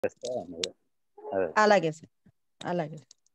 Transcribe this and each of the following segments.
చేస్తే అదే. అదే. అలాగే సార్ అలాగే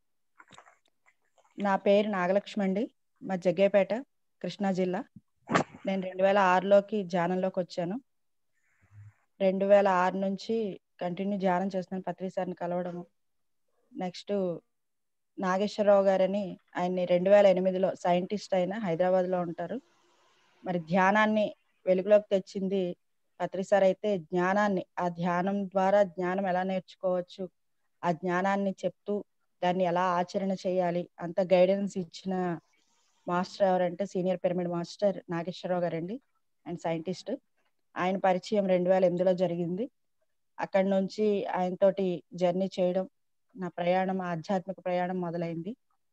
నా పేరు నాగలక్ష్మి అండి మా జగ్గేపేట కృష్ణా జిల్లా నేను రెండు వేల ఆరులోకి ధ్యానంలోకి వచ్చాను రెండు వేల ఆరు నుంచి కంటిన్యూ ధ్యానం చేస్తున్నాను పత్రి సార్ని కలవడము నెక్స్ట్ నాగేశ్వరరావు గారని ఆయన్ని రెండు వేల ఎనిమిదిలో సైంటిస్ట్ అయిన హైదరాబాద్లో ఉంటారు మరి ధ్యానాన్ని వెలుగులోకి తెచ్చింది పత్రి సార్ అయితే జ్ఞానాన్ని ఆ ధ్యానం ద్వారా జ్ఞానం ఎలా నేర్చుకోవచ్చు ఆ జ్ఞానాన్ని చెప్తూ దాన్ని ఎలా ఆచరణ చేయాలి అంత గైడెన్స్ ఇచ్చిన మాస్టర్ ఎవరంటే సీనియర్ పిరమిడ్ మాస్టర్ నాగేశ్వరరావు గారండి అండ్ సైంటిస్ట్ ఆయన పరిచయం రెండు వేల ఎనిమిదిలో జరిగింది అక్కడి నుంచి ఆయనతోటి జర్నీ చేయడం నా ప్రయాణం ఆధ్యాత్మిక ప్రయాణం మొదలైంది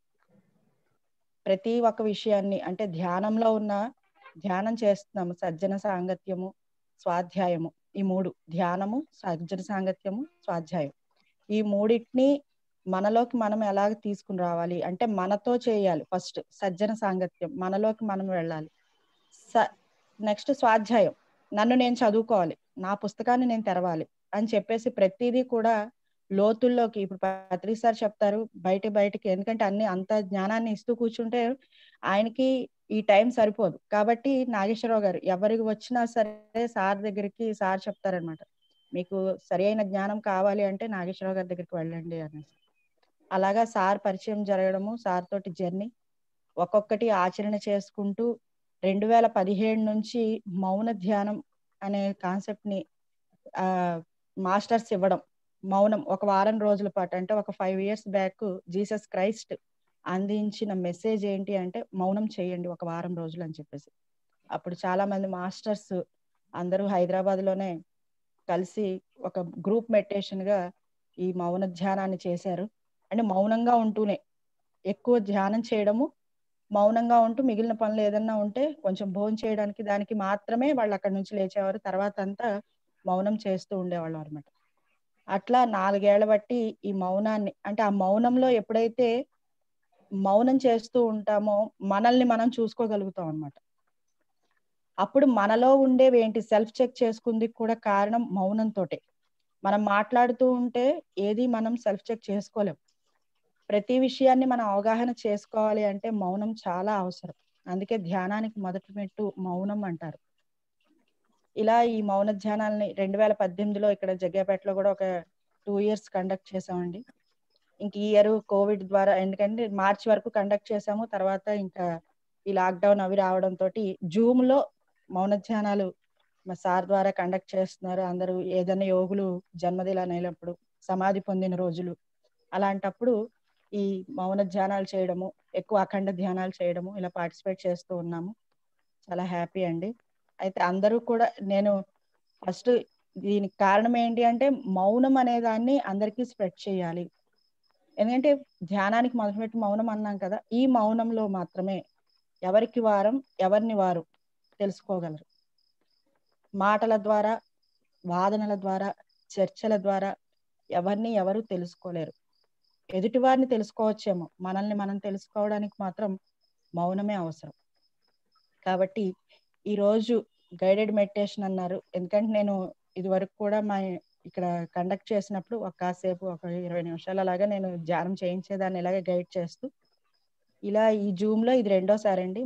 ప్రతి ఒక్క విషయాన్ని అంటే ధ్యానంలో ఉన్న ధ్యానం చేస్తున్నాము సజ్జన సాంగత్యము స్వాధ్యాయము ఈ మూడు ధ్యానము సజ్జన సాంగత్యము స్వాధ్యాయం ఈ మూడింటిని మనలోకి మనం ఎలాగ తీసుకుని రావాలి అంటే మనతో చేయాలి ఫస్ట్ సజ్జన సాంగత్యం మనలోకి మనం వెళ్ళాలి స నెక్స్ట్ స్వాధ్యాయం నన్ను నేను చదువుకోవాలి నా పుస్తకాన్ని నేను తెరవాలి అని చెప్పేసి ప్రతిదీ కూడా లోతుల్లోకి ఇప్పుడు పత్రి సార్ చెప్తారు బయట బయటకి ఎందుకంటే అన్ని అంత జ్ఞానాన్ని ఇస్తూ కూర్చుంటే ఆయనకి ఈ టైం సరిపోదు కాబట్టి నాగేశ్వరరావు గారు ఎవరికి వచ్చినా సరే సార్ దగ్గరికి సార్ చెప్తారనమాట మీకు సరి అయిన జ్ఞానం కావాలి అంటే నాగేశ్వరరావు గారి దగ్గరికి వెళ్ళండి అనేసి అలాగా సార్ పరిచయం జరగడము సార్ తోటి జర్నీ ఒక్కొక్కటి ఆచరణ చేసుకుంటూ రెండు వేల పదిహేడు నుంచి మౌన ధ్యానం అనే కాన్సెప్ట్ ని ఆ మాస్టర్స్ ఇవ్వడం మౌనం ఒక వారం రోజుల పాటు అంటే ఒక five years back Jesus Christ అందించిన మెసేజ్ ఏంటి అంటే మౌనం చేయండి ఒక వారం రోజులు అని చెప్పేసి అప్పుడు చాలా మంది మాస్టర్స్ అందరూ హైదరాబాద్ లోనే కలిసి ఒక గ్రూప్ మెడిటేషన్ గా ఈ మౌన ధ్యానాన్ని చేశారు అంటే మౌనంగా ఉంటూనే ఎక్కువ ధ్యానం చేయడము మౌనంగా ఉంటూ మిగిలిన పనులు ఏదన్నా ఉంటే కొంచెం భోజనం చేయడానికి దానికి మాత్రమే వాళ్ళు అక్కడి నుంచి లేచేవారు తర్వాత అంతా మౌనం చేస్తూ ఉండేవాళ్ళు అనమాట అట్లా నాలుగేళ్ల బట్టి ఈ మౌనాన్ని అంటే ఆ మౌనంలో ఎప్పుడైతే మౌనం చేస్తూ ఉంటామో మనల్ని మనం చూసుకోగలుగుతాం అనమాట అప్పుడు మనలో ఉండేవి ఏంటి సెల్ఫ్ చెక్ చేసుకుంది కూడా కారణం మౌనంతోటే మనం మాట్లాడుతూ ఉంటే ఏది మనం సెల్ఫ్ చెక్ చేసుకోలేం ప్రతి విషయాన్ని మనం అవగాహన చేసుకోవాలి అంటే మౌనం చాలా అవసరం అందుకే ధ్యానానికి మొదటి మెట్టు మౌనం అంటారు ఇలా ఈ మౌన ధ్యానాలని రెండు వేల పద్దెనిమిదిలో ఇక్కడ జగ్గాపేటలో కూడా ఒక టూ ఇయర్స్ కండక్ట్ చేసామండి ఇంక ఈ ఇయర్ కోవిడ్ ద్వారా ఎందుకంటే మార్చి వరకు కండక్ట్ చేసాము తర్వాత ఇంకా ఈ లాక్డౌన్ అవి రావడం తోటి జూమ్ లో మౌన ధ్యానాలు మా సార్ ద్వారా కండక్ట్ చేస్తున్నారు అందరూ ఏదైనా యోగులు జన్మదినాలు అయినప్పుడు సమాధి పొందిన రోజులు అలాంటప్పుడు ఈ మౌన ధ్యానాలు చేయడము ఎక్కువ అఖండ ధ్యానాలు చేయడము ఇలా పార్టిసిపేట్ చేస్తూ ఉన్నాము చాలా హ్యాపీ అండి అయితే అందరూ కూడా నేను ఫస్ట్ దీనికి కారణం ఏంటి అంటే మౌనం అనే దాన్ని అందరికీ స్ప్రెడ్ చేయాలి ఎందుకంటే ధ్యానానికి మొదలుపెట్టి మౌనం అన్నాం కదా ఈ మౌనంలో మాత్రమే ఎవరికి వారం ఎవరిని వారు తెలుసుకోగలరు మాటల ద్వారా వాదనల ద్వారా చర్చల ద్వారా ఎవరిని ఎవరు తెలుసుకోలేరు ఎదుటివారిని తెలుసుకోవచ్చేమో మనల్ని మనం తెలుసుకోవడానికి మాత్రం మౌనమే అవసరం కాబట్టి ఈరోజు గైడెడ్ మెడిటేషన్ అన్నారు ఎందుకంటే నేను ఇది వరకు కూడా మా ఇక్కడ కండక్ట్ చేసినప్పుడు ఒక కాసేపు ఒక ఇరవై నిమిషాలు అలాగా నేను ధ్యానం చేయించేదాన్ని ఇలాగే గైడ్ చేస్తూ ఇలా ఈ జూమ్ లో ఇది రెండోసారి అండి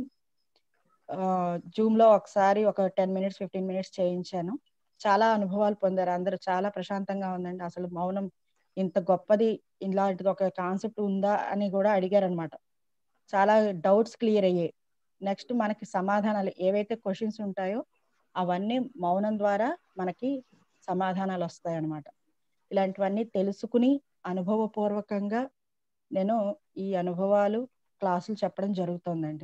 జూమ్ లో ఒకసారి ఒక టెన్ మినిట్స్ ఫిఫ్టీన్ మినిట్స్ చేయించాను చాలా అనుభవాలు పొందారు అందరూ చాలా ప్రశాంతంగా ఉందండి అసలు మౌనం ఇంత గొప్పది ఇలాంటిది ఒక కాన్సెప్ట్ ఉందా అని కూడా అడిగారు అనమాట చాలా డౌట్స్ క్లియర్ అయ్యాయి నెక్స్ట్ మనకి సమాధానాలు ఏవైతే క్వశ్చన్స్ ఉంటాయో అవన్నీ మౌనం ద్వారా మనకి సమాధానాలు వస్తాయి అన్నమాట ఇలాంటివన్నీ తెలుసుకుని అనుభవపూర్వకంగా నేను ఈ అనుభవాలు క్లాసులు చెప్పడం జరుగుతుందండి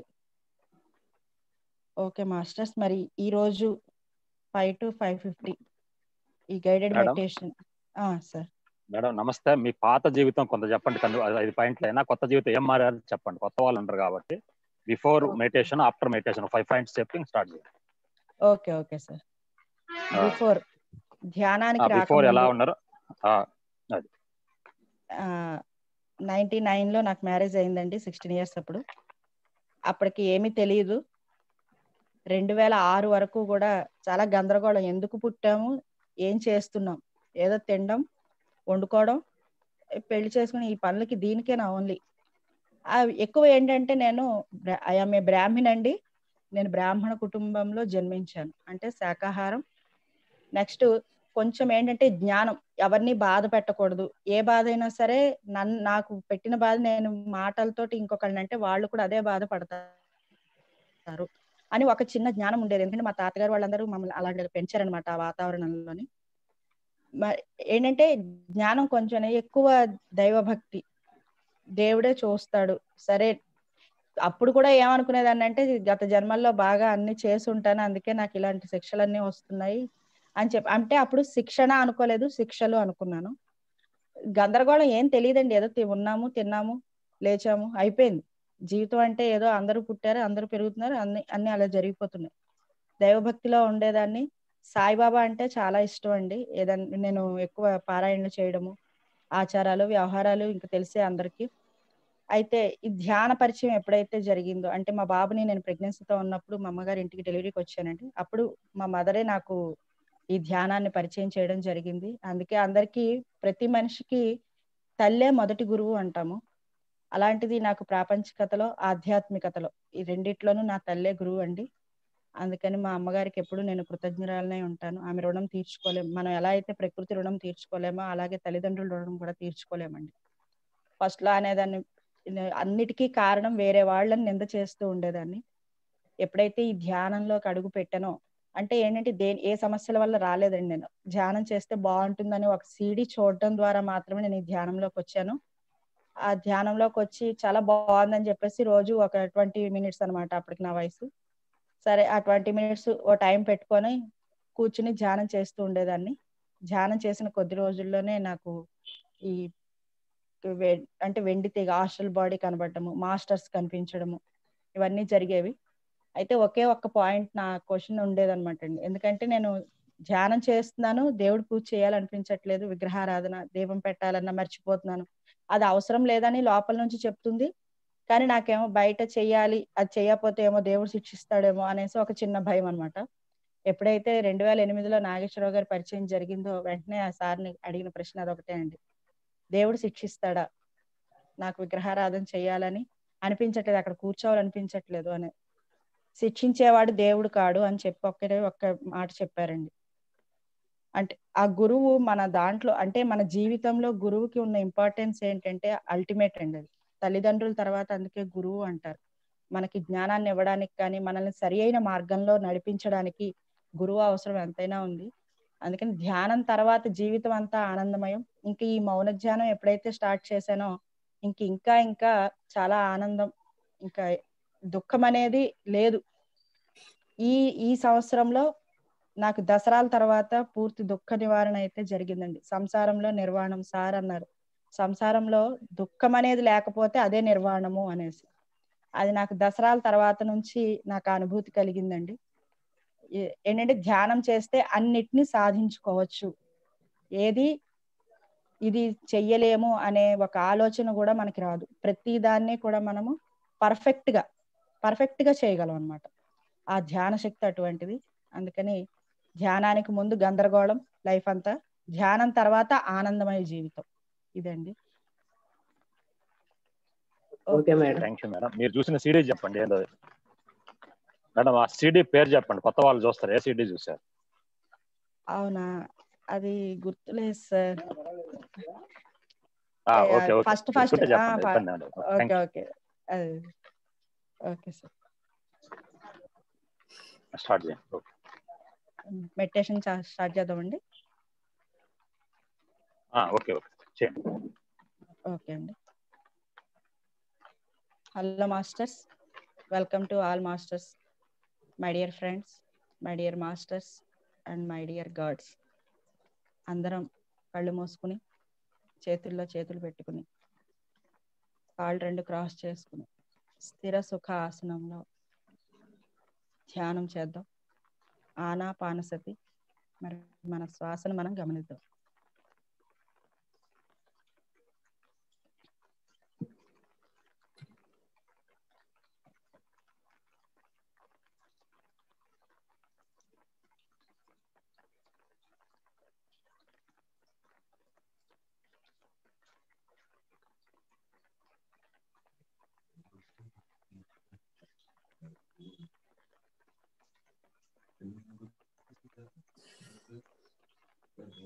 ఓకే మాస్టర్స్ మరి ఈ రోజు ఫైవ్ టు ఫైవ్ ఫిఫ్టీ ఈ guided madam meditation sir madam నమస్తే మీ పాత జీవితం కొంత చెప్పండి కన్ను ఐదు పాయింట్లు అయినా కొత్త జీవితం ఏం మారారు చెప్పండి కొత్త వాళ్ళు ఉంటారు కాబట్టి before meditation after meditation five points చెప్పి స్టార్ట్ చేయండి ఓకే ఓకే సార్ బిఫోర్ ధ్యానానికి బిఫోర్ ఎలా రాకముందు ఉన్నారు ఆ, అది నైన్టీ నైన్ లో నాకు మ్యారేజ్ అయిందండి సిక్స్టీన్ ఇయర్స్ అప్పుడు అప్పటికి ఏమీ తెలియదు రెండు వేల ఆరు వరకు కూడా చాలా గందరగోళం ఎందుకు పుట్టాము ఏం చేస్తున్నాం ఏదో తినడం వండుకోవడం పెళ్లి చేసుకుని ఈ పనులకి దీనికేనా ఓన్లీ ఎక్కువ ఏంటంటే నేను ఐఎమ్ ఏ బ్రాహ్మణ్ అండి నేను బ్రాహ్మణ కుటుంబంలో జన్మించాను అంటే శాకాహారం నెక్స్ట్ కొంచెం ఏంటంటే జ్ఞానం ఎవరిని బాధ పెట్టకూడదు ఏ బాధ అయినా సరే నన్ను నాకు పెట్టిన బాధ నేను మాటలతోటి ఇంకొకళ్ళని అంటే వాళ్ళు కూడా అదే బాధ పడతారు అని ఒక చిన్న జ్ఞానం ఉండేది ఎందుకంటే మా తాతగారు వాళ్ళందరూ మమ్మల్ని అలాంటి పెంచారనమాట ఆ వాతావరణంలోని ఏంటంటే జ్ఞానం కొంచెం ఎక్కువ దైవభక్తి దేవుడే చూస్తాడు సరే అప్పుడు కూడా ఏమనుకునేదాన్ని అంటే గత జన్మల్లో బాగా అన్ని చేసి ఉంటాను అందుకే నాకు ఇలాంటి శిక్షలన్నీ వస్తున్నాయి అని చెప్పి అంటే అప్పుడు శిక్షణ అనుకోలేదు శిక్షలు అనుకున్నాను గందరగోళం ఏం తెలియదండి ఏదో ఉన్నాము తిన్నాము లేచాము అయిపోయింది జీవితం అంటే ఏదో అందరూ పుట్టారు అందరూ పెరుగుతున్నారు అన్ని అన్ని అలా జరిగిపోతున్నాయి దైవభక్తిలో ఉండేదాన్ని సాయిబాబా అంటే చాలా ఇష్టం అండి ఏదన్నా నేను ఎక్కువ పారాయణలు చేయడము ఆచారాలు వ్యవహారాలు ఇంకా తెలిసే అందరికీ అయితే ఈ ధ్యాన పరిచయం ఎప్పుడైతే జరిగిందో అంటే మా బాబుని నేను ప్రెగ్నెన్సీతో ఉన్నప్పుడు మా అమ్మగారి ఇంటికి డెలివరీకి వచ్చానండి అప్పుడు మా మదరే నాకు ఈ ధ్యానాన్ని పరిచయం చేయడం జరిగింది అందుకే అందరికీ ప్రతి మనిషికి తల్లే మొదటి గురువు అంటాము అలాంటిది నాకు ప్రాపంచికతలో ఆధ్యాత్మికతలో ఈ రెండిట్లోనూ నా తల్లే గురువు అండి అందుకని మా అమ్మగారికి ఎప్పుడు నేను కృతజ్ఞరాలనే ఉంటాను ఆమె రుణం తీర్చుకోలేము మనం ఎలా అయితే ప్రకృతి రుణం తీర్చుకోలేమో అలాగే తల్లిదండ్రుల రుణం కూడా తీర్చుకోలేమండి ఫస్ట్ లో అనేదాన్ని అన్నిటికీ కారణం వేరే వాళ్ళని నింద చేస్తూ ఉండేదాన్ని ఎప్పుడైతే ఈ ధ్యానంలోకి అడుగు పెట్టానో అంటే ఏంటంటే దేని ఏ సమస్యల వల్ల రాలేదండి నేను ధ్యానం చేస్తే బాగుంటుందని ఒక సీడీ చూడటం ద్వారా మాత్రమే నేను ఈ ధ్యానంలోకి వచ్చాను ఆ ధ్యానంలోకి వచ్చి చాలా బాగుందని చెప్పేసి రోజు ఒక ట్వంటీ మినిట్స్ అనమాట అప్పటికి నా వయసు సరే ఆ ట్వంటీ మినిట్స్ ఓ టైం పెట్టుకొని కూర్చుని ధ్యానం చేస్తూ ఉండేదాన్ని ధ్యానం చేసిన కొద్ది రోజుల్లోనే నాకు ఈ అంటే వెండి తీగ హాస్టల్ బాడీ కనబడటము మాస్టర్స్ కనిపించడము ఇవన్నీ జరిగేవి అయితే ఒకే ఒక్క పాయింట్ నా క్వశ్చన్ ఉండేదన్నమాట అండి ఎందుకంటే నేను ధ్యానం చేస్తున్నాను దేవుడు పూజ చేయాలనిపించట్లేదు విగ్రహారాధన దీపం పెట్టాలన్నా మర్చిపోతున్నాను అది అవసరం లేదని లోపల నుంచి చెప్తుంది కానీ నాకేమో బయట చెయ్యాలి అది చేయకపోతే ఏమో దేవుడు శిక్షిస్తాడేమో అనేసి ఒక చిన్న భయం అనమాట ఎప్పుడైతే రెండు వేల ఎనిమిదిలో నాగేశ్వరరావు గారి పరిచయం జరిగిందో వెంటనే ఆ సార్ని అడిగిన ప్రశ్న అదొకటే అండి దేవుడు శిక్షిస్తాడా నాకు విగ్రహారాధన చేయాలని అనిపించట్లేదు అక్కడ కూర్చోవాలనిపించట్లేదు అని శిక్షించేవాడు దేవుడు కాడు అని చెప్పి ఒక్కడే ఒక్క మాట చెప్పారండి అంటే ఆ గురువు మన దాంట్లో అంటే మన జీవితంలో గురువుకి ఉన్న ఇంపార్టెన్స్ ఏంటంటే అల్టిమేట్ అండి అది తల్లిదండ్రుల తర్వాత అందుకే గురువు అంటారు మనకి జ్ఞానాన్ని ఇవ్వడానికి కానీ మనల్ని సరి అయిన మార్గంలో నడిపించడానికి గురువు అవసరం ఎంతైనా ఉంది అందుకని ధ్యానం తర్వాత జీవితం అంతా ఆనందమయం ఇంక ఈ మౌన ధ్యానం ఎప్పుడైతే స్టార్ట్ చేశానో ఇంక ఇంకా ఇంకా చాలా ఆనందం ఇంకా దుఃఖం అనేది లేదు ఈ ఈ సంవత్సరంలో నాకు దసరాల తర్వాత పూర్తి దుఃఖ నివారణ అయితే జరిగిందండి సంసారంలో నిర్వాణం సార్ అన్నారు సంసారంలో దుఃఖం అనేది లేకపోతే అదే నిర్వాణము అనేసి అది నాకు దసరాల తర్వాత నుంచి నాకు అనుభూతి కలిగిందండి ఏంటంటే ధ్యానం చేస్తే అన్నిటినీ సాధించుకోవచ్చు ఏది ఇది చెయ్యలేము అనే ఒక ఆలోచన కూడా మనకి రాదు ప్రతి దాన్ని కూడా మనము పర్ఫెక్ట్ గా పర్ఫెక్ట్ గా చేయగలం అనమాట ఆ ధ్యాన శక్తి అటువంటిది అందుకని ధ్యానానికి ముందు గందరగోళం లైఫ్ అంతా ధ్యానం తర్వాత ఆనందమయ జీవితం ఇదండి okay madam thank you madam మీరు చూసిన సీడీ చెప్పండి ఏందో మేడం ఆ సీడీ పేరు చెప్పండి కొత్త వాళ్ళు చూస్తారు ఏ సీడీ చూసారు అవునా అది గుర్తులేదు sir okay okay first first గుర్తుంటే చెప్పండి ఇబ్బంది ఉండదు. Thank okay you. Okay okay sir start చేయండి ఓకే మెడిటేషన్ స్టార్ట్ చేద్దామండి ఓకే ఓకే చేయండి ఓకే అండి hello masters welcome to all masters my dear friends my dear masters and my dear gods అందరం కళ్ళు మూసుకుని చేతుల్లో చేతులు పెట్టుకుని కాళ్ళు రెండు క్రాస్ చేసుకుని స్థిర సుఖ ఆసనంలో ధ్యానం చేద్దాం ఆనాపానసతి మరి మన శ్వాసను మనం గమనిద్దాం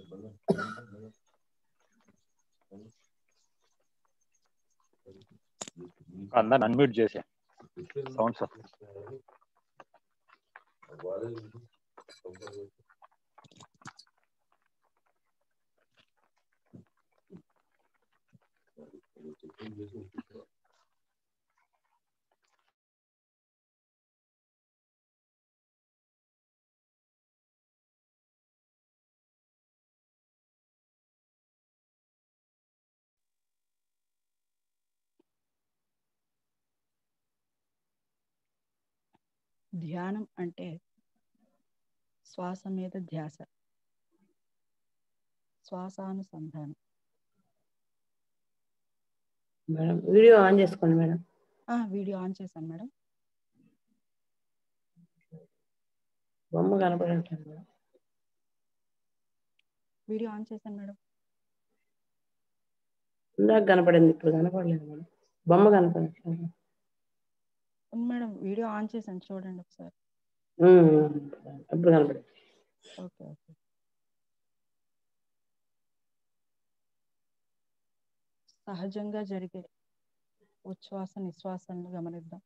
అందరిని అన్మ్యూట్ చేసే సౌండ్స్ ధ్యానం అంటే శ్వాస మీద ధ్యాస శ్వాసానుసంధానం మేడం వీడియో ఆన్ చేసుకోండి మేడం ఆ, వీడియో ఆన్ చేశాను మేడం బొమ్మ కనపడట్లేదు మేడం వీడియో ఆన్ చేశాను మేడం ఇందాక కనపడింది ఇప్పుడు కనపడలేదు మేడం బొమ్మ కనపడట్లేదు ఉంది మేడం వీడియో ఆన్ చేశాను చూడండి ఒకసారి ఉమ్, ఉమ్, ఇప్పుడు కనపడింది ఓకే ఓకే సహజంగా జరిగే ఉచ్ఛ్వాస నిశ్వాసాలను గమనిద్దాం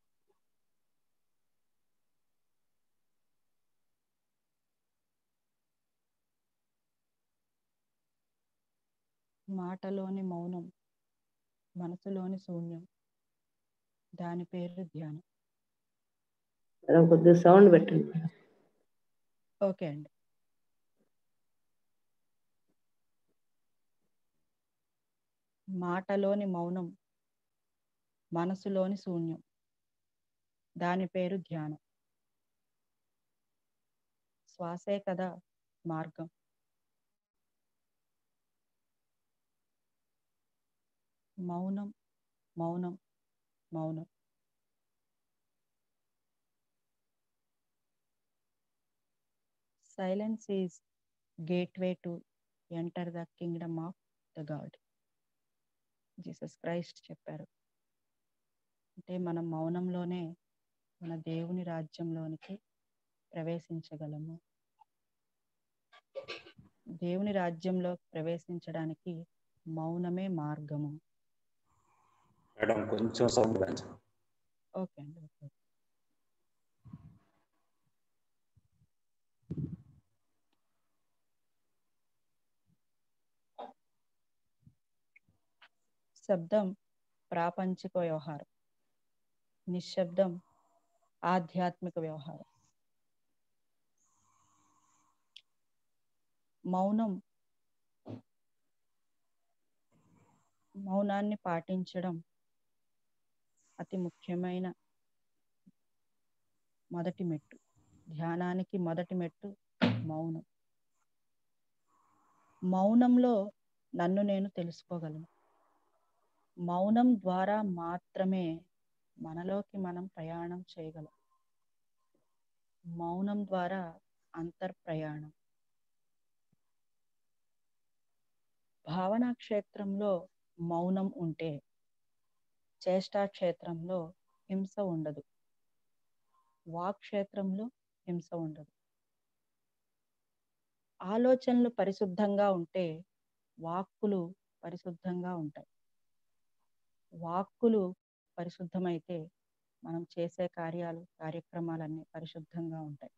మాటలోని మౌనం మనసులోని శూన్యం దాని పేరు ధ్యానం మేడం కొద్దిగా సౌండ్ పెట్టండి మేడం ఓకే అండి మాటలోని మౌనం మనసులోని శూన్యం దాని పేరు ధ్యానం శ్వాసే కదా మార్గం మౌనం మౌనం మౌనం silence is gateway to enter the kingdom of the god Jesus Christ చెప్పారు అంటే మనం మౌనంలోనే మన దేవుని రాజ్యంలోనికి ప్రవేశించగలము దేవుని రాజ్యంలో ప్రవేశించడానికి మౌనమే మార్గము మేడం కొంచెం సౌండ్ పెంచు ఓకే అండి ఓకే శబ్దం ప్రాపంచిక వ్యవహారం నిశ్శబ్దం ఆధ్యాత్మిక వ్యవహారం మౌనం మౌనాన్ని పాటించడం అతి ముఖ్యమైన మొదటి మెట్టు ధ్యానానికి మొదటి మెట్టు మౌనం మౌనంలో నన్ను నేను తెలుసుకోగలను మౌనం ద్వారా మాత్రమే మనలోకి మనం ప్రయాణం చేయగలం మౌనం ద్వారా అంతర్ప్రయాణం భావనా క్షేత్రంలో మౌనం ఉంటే చేష్టా క్షేత్రంలో హింస ఉండదు వాక్ క్షేత్రంలో హింస ఉండదు ఆలోచనలు పరిశుద్ధంగా ఉంటే వాక్కులు పరిశుద్ధంగా ఉంటాయి వాక్కులు పరిశుద్ధమైతే మనం చేసే కార్యాలు కార్యక్రమాలన్నీ పరిశుద్ధంగా ఉంటాయి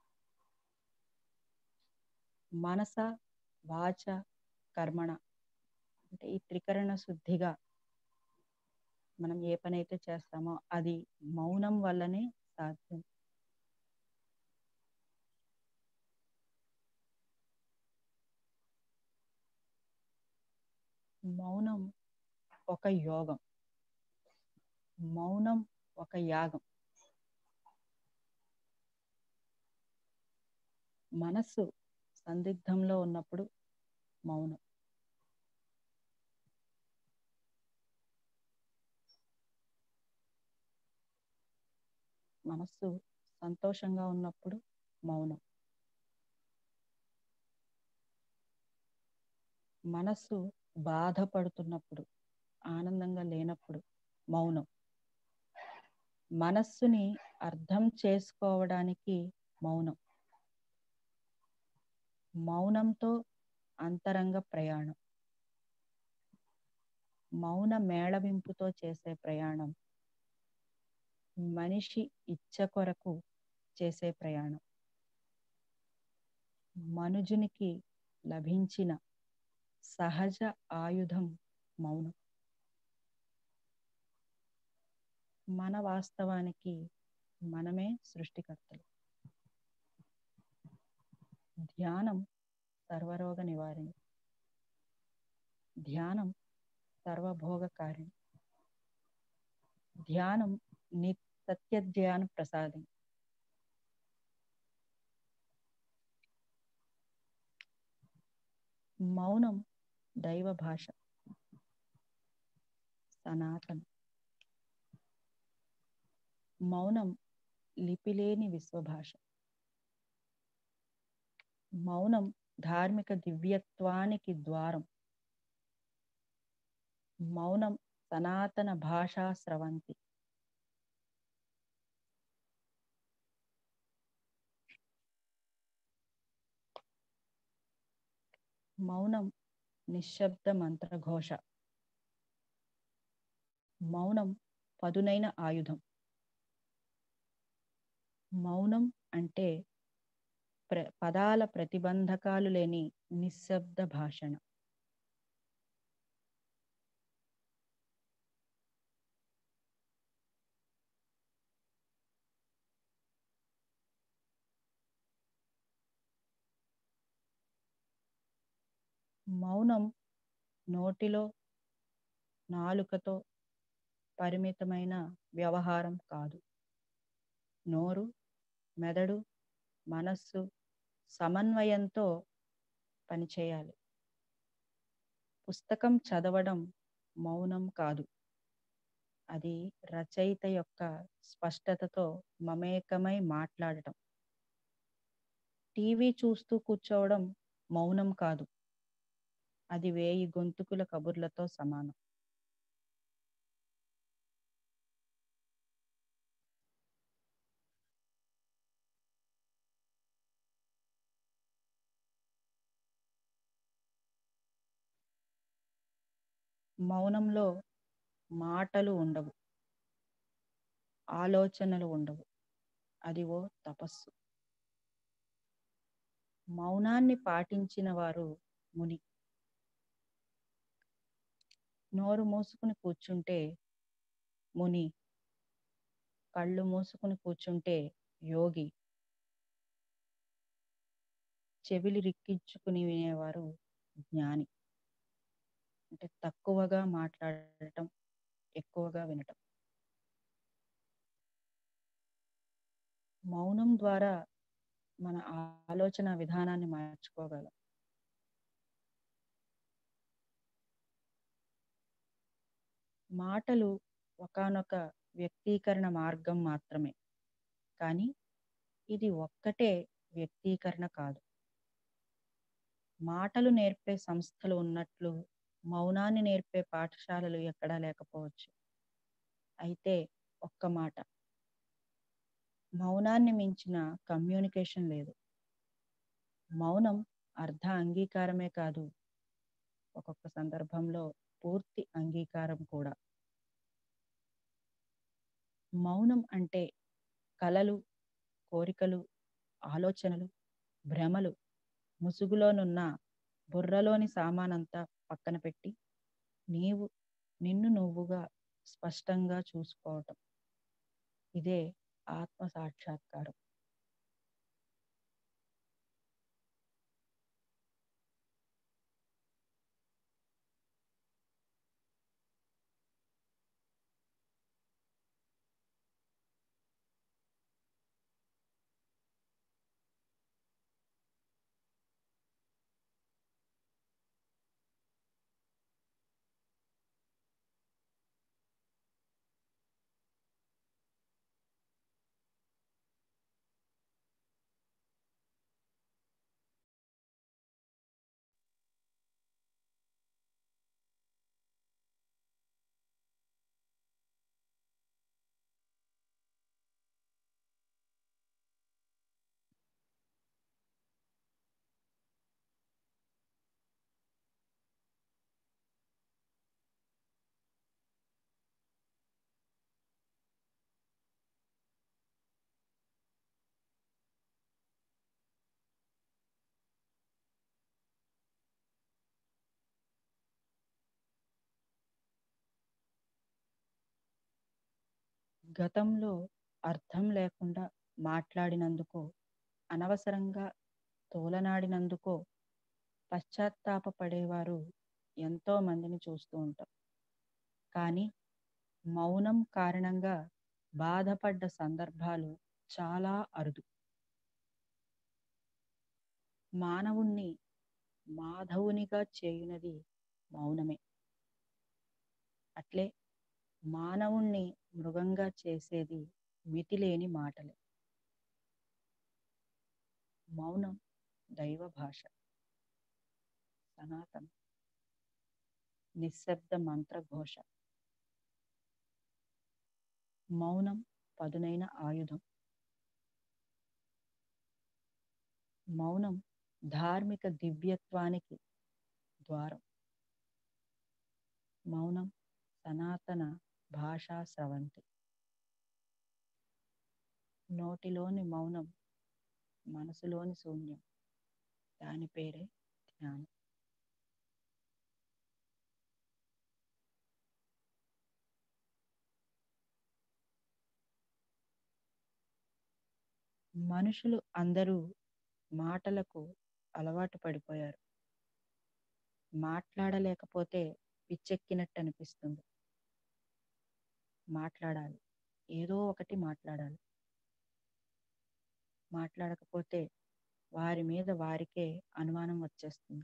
మనస వాచ కర్మణ అంటే ఈ త్రికరణ శుద్ధిగా మనం ఏ పని అయితే చేస్తామో అది మౌనం వల్లనే సాధ్యం మౌనం ఒక యోగం మౌనం ఒక యాగం మనస్సు సందిగ్ధంలో ఉన్నప్పుడు మౌనం మనస్సు సంతోషంగా ఉన్నప్పుడు మౌనం మనస్సు బాధపడుతున్నప్పుడు ఆనందంగా లేనప్పుడు మౌనం మనస్సుని అర్థం చేసుకోవడానికి మౌనం మౌనంతో అంతరంగ ప్రయాణం మౌన మేళవింపుతో చేసే ప్రయాణం మనిషి ఇచ్చ కొరకు చేసే ప్రయాణం మనుజునికి లభించిన సహజ ఆయుధం మౌనం మన వాస్తవానికి మనమే సృష్టికర్తలు ధ్యానం సర్వరోగ నివారణి ధ్యానం సర్వభోగకారిణి ధ్యానం ని సత్యధ్యాన ప్రసాదం మౌనం దైవ భాష సనాతనం మౌనం లిపిలేని విశ్వభాష మౌనం ధార్మిక దివ్యత్వానికి ద్వారం మౌనం సనాతన భాషా స్రవంతి మౌనం నిశ్శబ్ద మంత్రఘోష మౌనం పదునైన ఆయుధం మౌనం అంటే ప్ర పదాల ప్రతిబంధకాలు లేని నిశ్శబ్ద భాషణ మౌనం నోటిలో నాలుకతో పరిమితమైన వ్యవహారం కాదు నోరు మెదడు మనస్సు సమన్వయంతో పనిచేయాలి పుస్తకం చదవడం మౌనం కాదు అది రచయిత యొక్క స్పష్టతతో మమేకమై మాట్లాడటం టీవీ చూస్తూ కూర్చోవడం మౌనం కాదు అది వేయి గొంతుకుల కబుర్లతో సమానం మౌనంలో మాటలు ఉండవు ఆలోచనలు ఉండవు అది ఓ తపస్సు మౌనాన్ని పాటించిన వారు ముని నోరు మూసుకుని కూర్చుంటే ముని కళ్ళు మూసుకుని కూర్చుంటే యోగి చెవిలి రిక్కించుకుని వినేవారు జ్ఞాని అంటే తక్కువగా మాట్లాడటం ఎక్కువగా వినటం మౌనం ద్వారా మన ఆలోచన విధానాన్ని మార్చుకోగలం మాటలు ఒకానొక వ్యక్తీకరణ మార్గం మాత్రమే కానీ ఇది ఒక్కటే వ్యక్తీకరణ కాదు మాటలు నేర్పే సంస్థలు ఉన్నట్లు మౌనాన్ని నేర్పే పాఠశాలలు ఎక్కడా లేకపోవచ్చు అయితే ఒక్క మాట మౌనాన్ని మించిన కమ్యూనికేషన్ లేదు మౌనం అర్ధ అంగీకారమే కాదు ఒక్కొక్క సందర్భంలో పూర్తి అంగీకారం కూడా మౌనం అంటే కలలు కోరికలు ఆలోచనలు భ్రమలు ముసుగులోనున్న బుర్రలోని సామానంతా పక్కన పెట్టి నీవు నిన్ను నువ్వుగా స్పష్టంగా చూసుకోవటం ఇదే ఆత్మ సాక్షాత్కారం గతంలో అర్థం లేకుండా మాట్లాడినందుకో అనవసరంగా తోలనాడినందుకో పశ్చాత్తాపపడేవారు ఎంతో మందిని చూస్తూ ఉంటాం కానీ మౌనం కారణంగా బాధపడ్డ సందర్భాలు చాలా అరుదు మానవుణ్ణి మాధవునిగా చేయునది మౌనమే అట్లే మానవుణ్ణి మృగంగా చేసేది మితిలేని మాటలే మౌనం దైవ భాష సనాతన నిశ్శబ్ద మంత్రఘోష మౌనం పదునైన ఆయుధం మౌనం ధార్మిక దివ్యత్వానికి ద్వారం మౌనం సనాతన భాషా స్రవంతి నోటిలోని మౌనం మనసులోని శూన్యం దాని పేరే ధ్యానం మనుషులు అందరూ మాటలకు అలవాటు పడిపోయారు మాట్లాడలేకపోతే పిచ్చెక్కినట్టు అనిపిస్తుంది మాట్లాడాలి ఏదో ఒకటి మాట్లాడాలి మాట్లాడకపోతే వారి మీద వారికే అనుమానం వచ్చేస్తుంది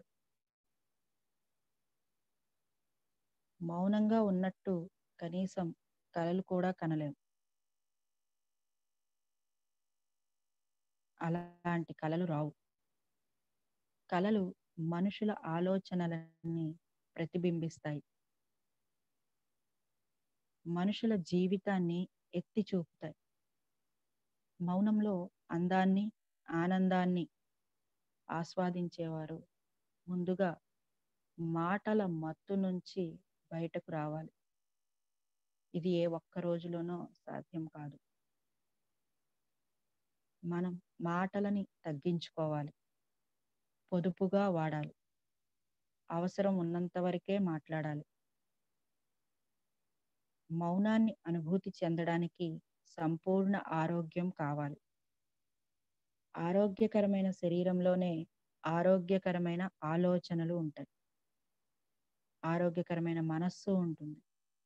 మౌనంగా ఉన్నట్టు కనీసం కలలు కూడా కనలేం అలాంటి కలలు రావు కలలు మనుషుల ఆలోచనలని ప్రతిబింబిస్తాయి మనుషుల జీవితాన్ని ఎత్తి చూపుతాయి మౌనంలో అందాన్ని ఆనందాన్ని ఆస్వాదించేవారు ముందుగా మాటల మత్తు నుంచి బయటకు రావాలి ఇది ఏ ఒక్క రోజులోనో సాధ్యం కాదు మనం మాటలని తగ్గించుకోవాలి పొదుపుగా వాడాలి అవసరం ఉన్నంత వరకే మాట్లాడాలి మౌనాన్ని అనుభూతి చెందడానికి సంపూర్ణ ఆరోగ్యం కావాలి ఆరోగ్యకరమైన శరీరంలోనే ఆరోగ్యకరమైన ఆలోచనలు ఉంటాయి ఆరోగ్యకరమైన మనస్సు ఉంటుంది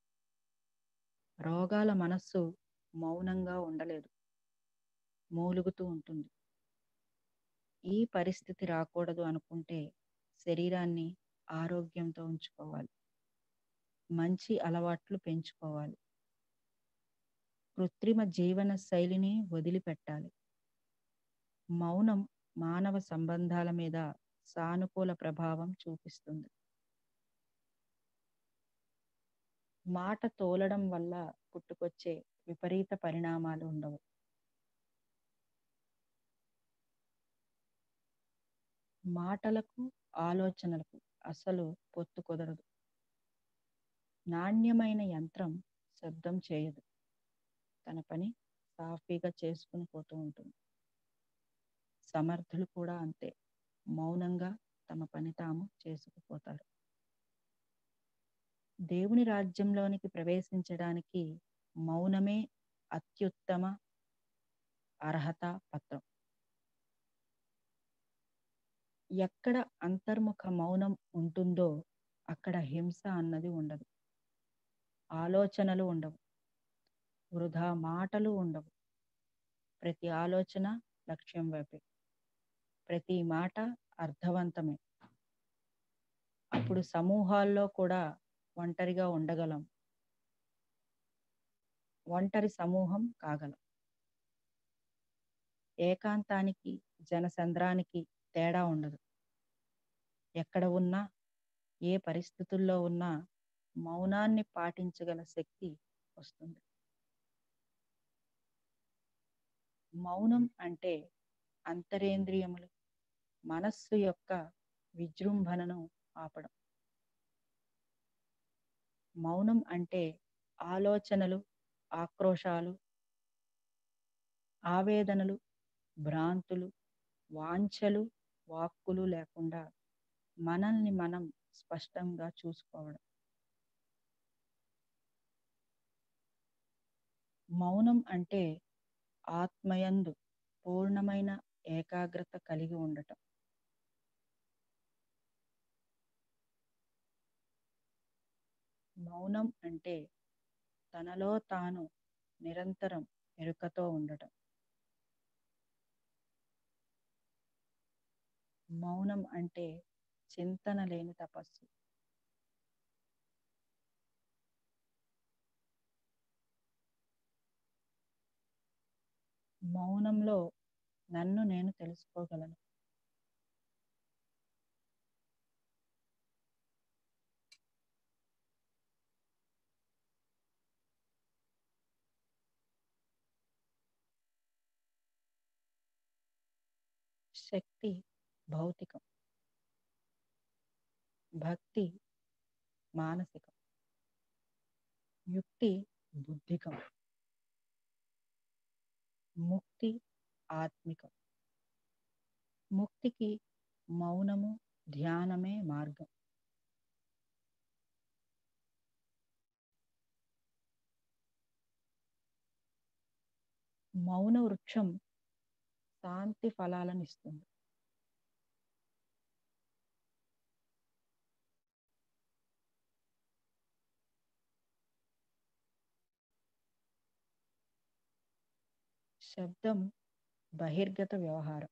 రోగాల మనస్సు మౌనంగా ఉండలేదు మూలుగుతూ ఉంటుంది ఈ పరిస్థితి రాకూడదు అనుకుంటే శరీరాన్ని ఆరోగ్యంతో ఉంచుకోవాలి మంచి అలవాట్లు పెంచుకోవాలి కృత్రిమ జీవన శైలిని వదిలిపెట్టాలి మౌనం మానవ సంబంధాల మీద సానుకూల ప్రభావం చూపిస్తుంది మాట తోలడం వల్ల పుట్టుకొచ్చే విపరీత పరిణామాలు ఉండవు మాటలకు ఆలోచనలకు అసలు పొత్తు కుదరదు నాణ్యమైన యంత్రం శబ్దం చేయదు తన పని సాఫీగా చేసుకుని పోతూ ఉంటుంది సమర్థులు కూడా అంతే మౌనంగా తమ పని తాము చేసుకుపోతారు దేవుని రాజ్యంలోనికి ప్రవేశించడానికి మౌనమే అత్యుత్తమ అర్హత పత్రం ఎక్కడ అంతర్ముఖ మౌనం ఉంటుందో అక్కడ హింస అన్నది ఉండదు ఆలోచనలు ఉండవు వృధా మాటలు ఉండవు ప్రతి ఆలోచన లక్ష్యం వైపే ప్రతి మాట అర్థవంతమే అప్పుడు సమూహాల్లో కూడా ఒంటరిగా ఉండగలం ఒంటరి సమూహం కాగలం ఏకాంతానికి జనసంద్రానికి తేడా ఉండదు ఎక్కడ ఉన్నా ఏ పరిస్థితుల్లో ఉన్నా మౌనాన్ని పాటించగల శక్తి వస్తుంది మౌనం అంటే అంతరేంద్రియములు మనస్సు యొక్క విజృంభణను ఆపడం మౌనం అంటే ఆలోచనలు ఆక్రోశాలు ఆవేదనలు భ్రాంతులు వాంఛలు వాక్కులు లేకుండా మనల్ని మనం స్పష్టంగా చూసుకోవడం మౌనం అంటే ఆత్మయందు పూర్ణమైన ఏకాగ్రత కలిగి ఉండటం మౌనం అంటే తనలో తాను నిరంతరం ఎరుకతో ఉండటం మౌనం అంటే చింతన లేని తపస్సు మౌనంలో నన్ను నేను తెలుసుకోగలను శక్తి భౌతికం భక్తి మానసికం యుక్తి బుద్ధికం ముక్తి ఆత్మికం ముక్తికి మౌనము ధ్యానమే మార్గం మౌన వృక్షం శాంతి ఫలాలను ఇస్తుంది శబ్దం బహిర్గత వ్యవహారం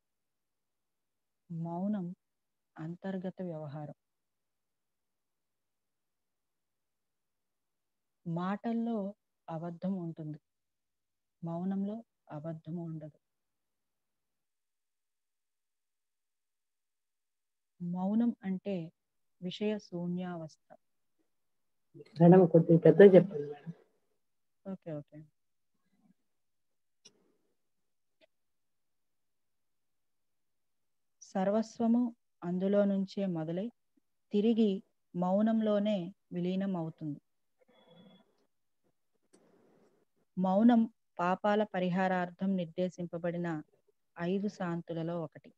మౌనం అంతర్గత వ్యవహారం మాటల్లో అబద్ధం ఉంటుంది మౌనంలో అబద్ధం ఉండదు మౌనం అంటే విషయ శూన్యావస్థ మేడం కొద్దిగా పెద్దగా చెప్పండి మేడం ఓకే ఓకే సర్వస్వము అందులో నుంచే మొదలై తిరిగి మౌనంలోనే విలీనం అవుతుంది మౌనం పాపాల పరిహారార్థం నిర్దేశింపబడిన ఐదు శాంతులలో ఒకటి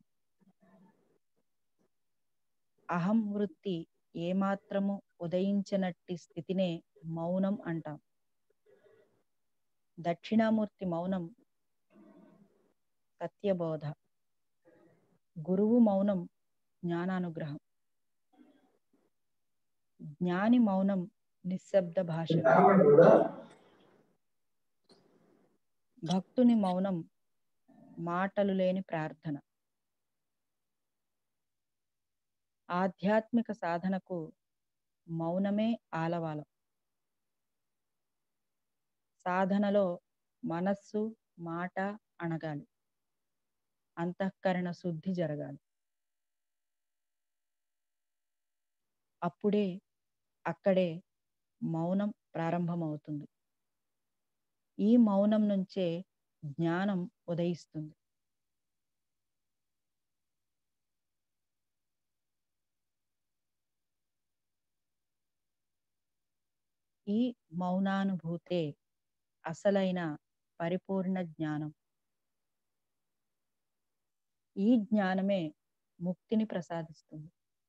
అహం వృత్తి ఏమాత్రము ఉదయించనట్టి స్థితినే మౌనం అంటాం దక్షిణామూర్తి మౌనం సత్యబోధ గురువు మౌనం జ్ఞానానుగ్రహం జ్ఞాని మౌనం నిశ్శబ్ద భాష భక్తుని మౌనం మాటలు లేని ప్రార్థన ఆధ్యాత్మిక సాధనకు మౌనమే ఆలవాలం సాధనలో మనస్సు మాట అణగాలి అంతఃకరణ శుద్ధి జరగాలి అప్పుడే అక్కడే మౌనం ప్రారంభమవుతుంది ఈ మౌనం నుంచే జ్ఞానం ఉదయిస్తుంది ఈ మౌనానుభూతే అసలైన పరిపూర్ణ జ్ఞానం ఈ జ్ఞానమే ముక్తిని ప్రసాదిస్తుంది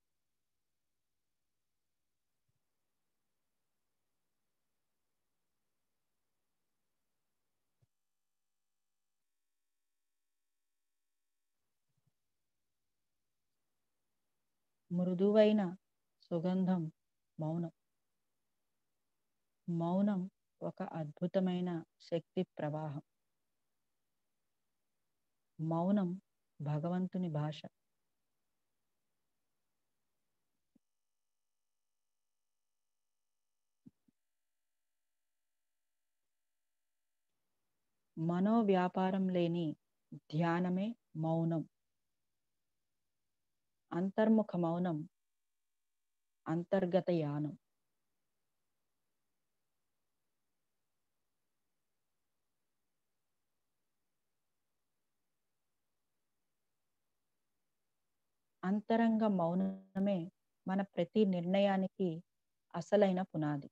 మృదువైన సుగంధం మౌనం మౌనం ఒక అద్భుతమైన శక్తి ప్రవాహం మౌనం భగవంతుని భాష మనోవ్యాపారం లేని ధ్యానమే మౌనం అంతర్ముఖ మౌనం అంతర్గత యానం అంతరంగ మౌనమే మన ప్రతి నిర్ణయానికి అసలైన పునాది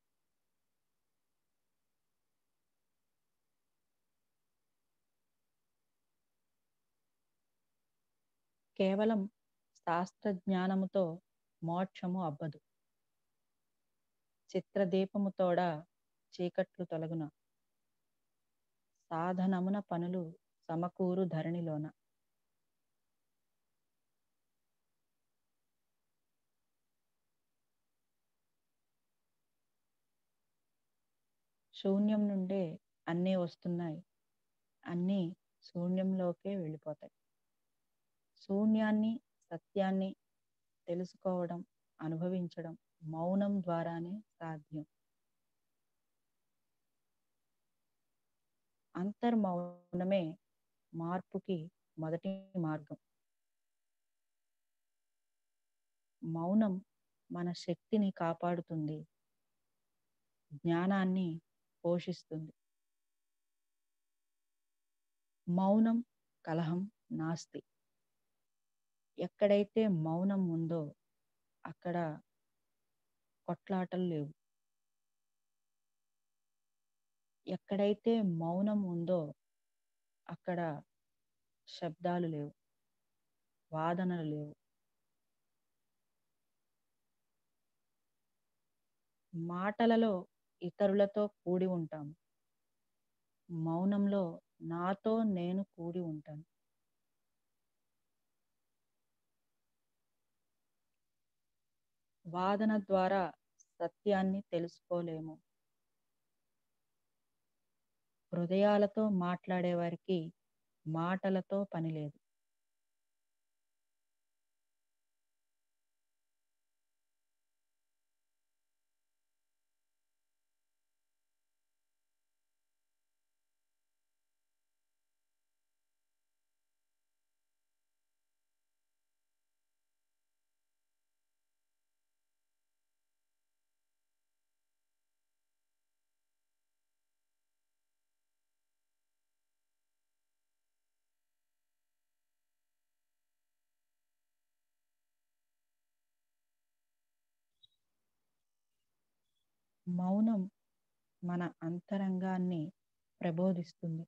కేవలం శాస్త్ర జ్ఞానముతో మోక్షము అబ్బదు చిత్రదీపముతోడ చీకట్లు తొలగున సాధనమున పనులు సమకూరు ధరణిలోన శూన్యం నుండే అన్నీ వస్తున్నాయి అన్నీ శూన్యంలోకే వెళ్ళిపోతాయి శూన్యాన్ని సత్యాన్ని తెలుసుకోవడం అనుభవించడం మౌనం ద్వారానే సాధ్యం అంతర్మౌనమే మార్పుకి మొదటి మార్గం మౌనం మన శక్తిని కాపాడుతుంది జ్ఞానాన్ని పోషిస్తుంది మౌనం కలహం నాస్తి ఎక్కడైతే మౌనం ఉందో అక్కడ కొట్లాటలు లేవు ఎక్కడైతే మౌనం ఉందో అక్కడ శబ్దాలు లేవు వాదనలు లేవు మాటలలో ఇతరులతో కూడి ఉంటాము మౌనంలో నాతో నేను కూడి ఉంటాను వాదన ద్వారా సత్యాన్ని తెలుసుకోలేము హృదయాలతో మాట్లాడే వారికి మాటలతో పని లేదు మౌనం మన అంతరంగాన్ని ప్రబోధిస్తుంది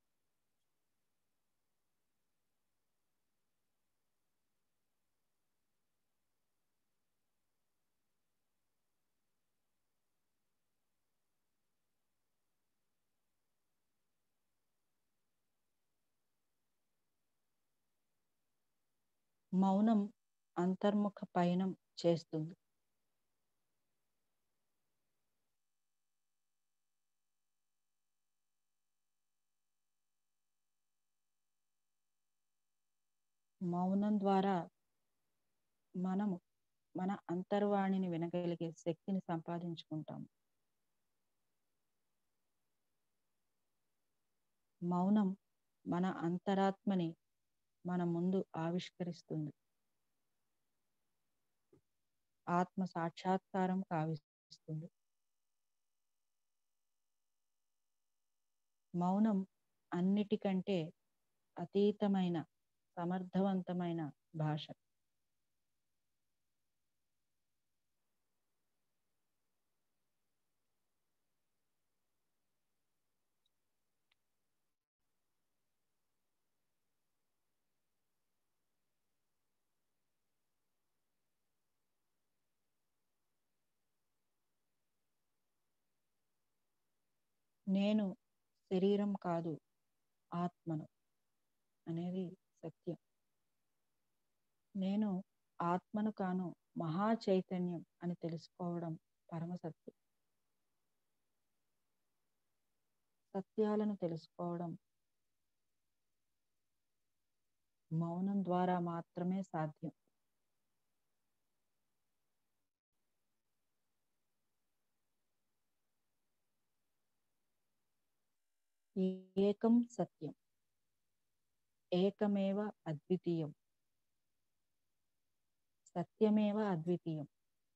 మౌనం అంతర్ముఖ పయనం చేస్తుంది మౌనం ద్వారా మనము మన అంతర్వాణిని వినగలిగే శక్తిని సంపాదించుకుంటాము మౌనం మన అంతరాత్మని మన ముందు ఆవిష్కరిస్తుంది ఆత్మ సాక్షాత్కారం కావిస్తుంది మౌనం అన్నిటికంటే అతీతమైన సమర్థవంతమైన భాష నేను శరీరం కాదు ఆత్మను అనేది సత్యం నేను ఆత్మను కాను మహా చైతన్యం అని తెలుసుకోవడం పరమ సత్యం సత్యాలను తెలుసుకోవడం మౌనం ద్వారా మాత్రమే సాధ్యం ఏకం సత్యం ఏకమేవ అద్వితీయం సత్యమేవ అద్వితీయం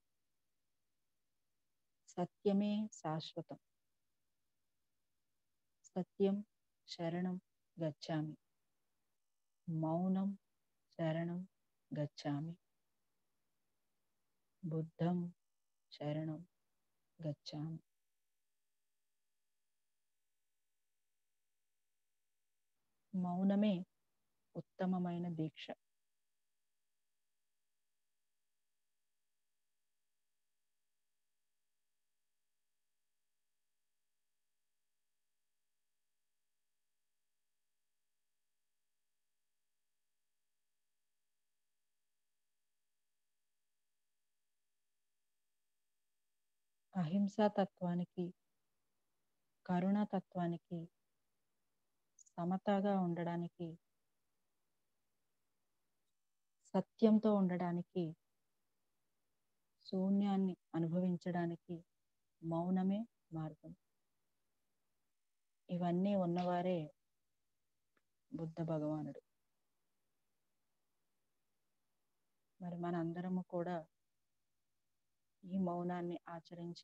సత్యమే శాశ్వతం సత్యం శరణం గచ్చామి మౌనం శరణం గచ్చామి బుద్ధం శరణం గచ్చామి మౌనమే ఉత్తమమైన దీక్ష అహింసా తత్వానికి కరుణా తత్వానికి సమతగా ఉండడానికి సత్యంతో ఉండడానికి శూన్యాన్ని అనుభవించడానికి మౌనమే మార్గం ఇవన్నీ ఉన్నవారే బుద్ధ భగవానుడు మరి మనందరము కూడా ఈ మౌనాన్ని ఆచరించి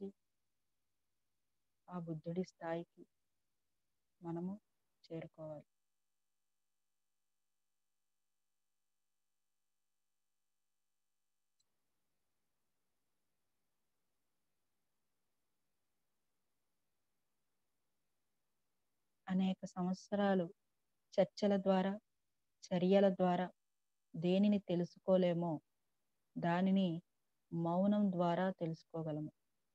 ఆ బుద్ధుడి స్థాయికి మనము చేరుకోవాలి అనేక సంవత్సరాలు చర్చల ద్వారా చర్యల ద్వారా దేనిని తెలుసుకోలేమో దానిని మౌనం ద్వారా తెలుసుకోగలము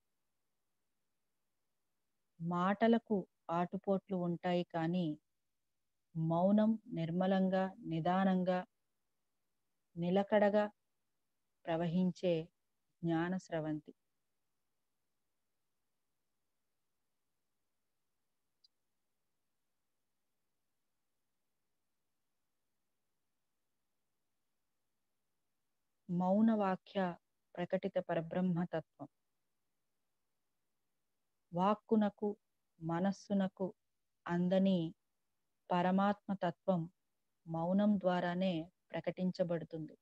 మాటలకు ఆటుపోట్లు ఉంటాయి కానీ మౌనం నిర్మలంగా నిదానంగా నిలకడగా ప్రవహించే జ్ఞాన స్రవంతి మౌన వాక్య ప్రకటిత పరబ్రహ్మతత్వం వాక్కునకు మనస్సునకు అందని పరమాత్మ తత్వం మౌనం ద్వారానే ప్రకటించబడుతుంది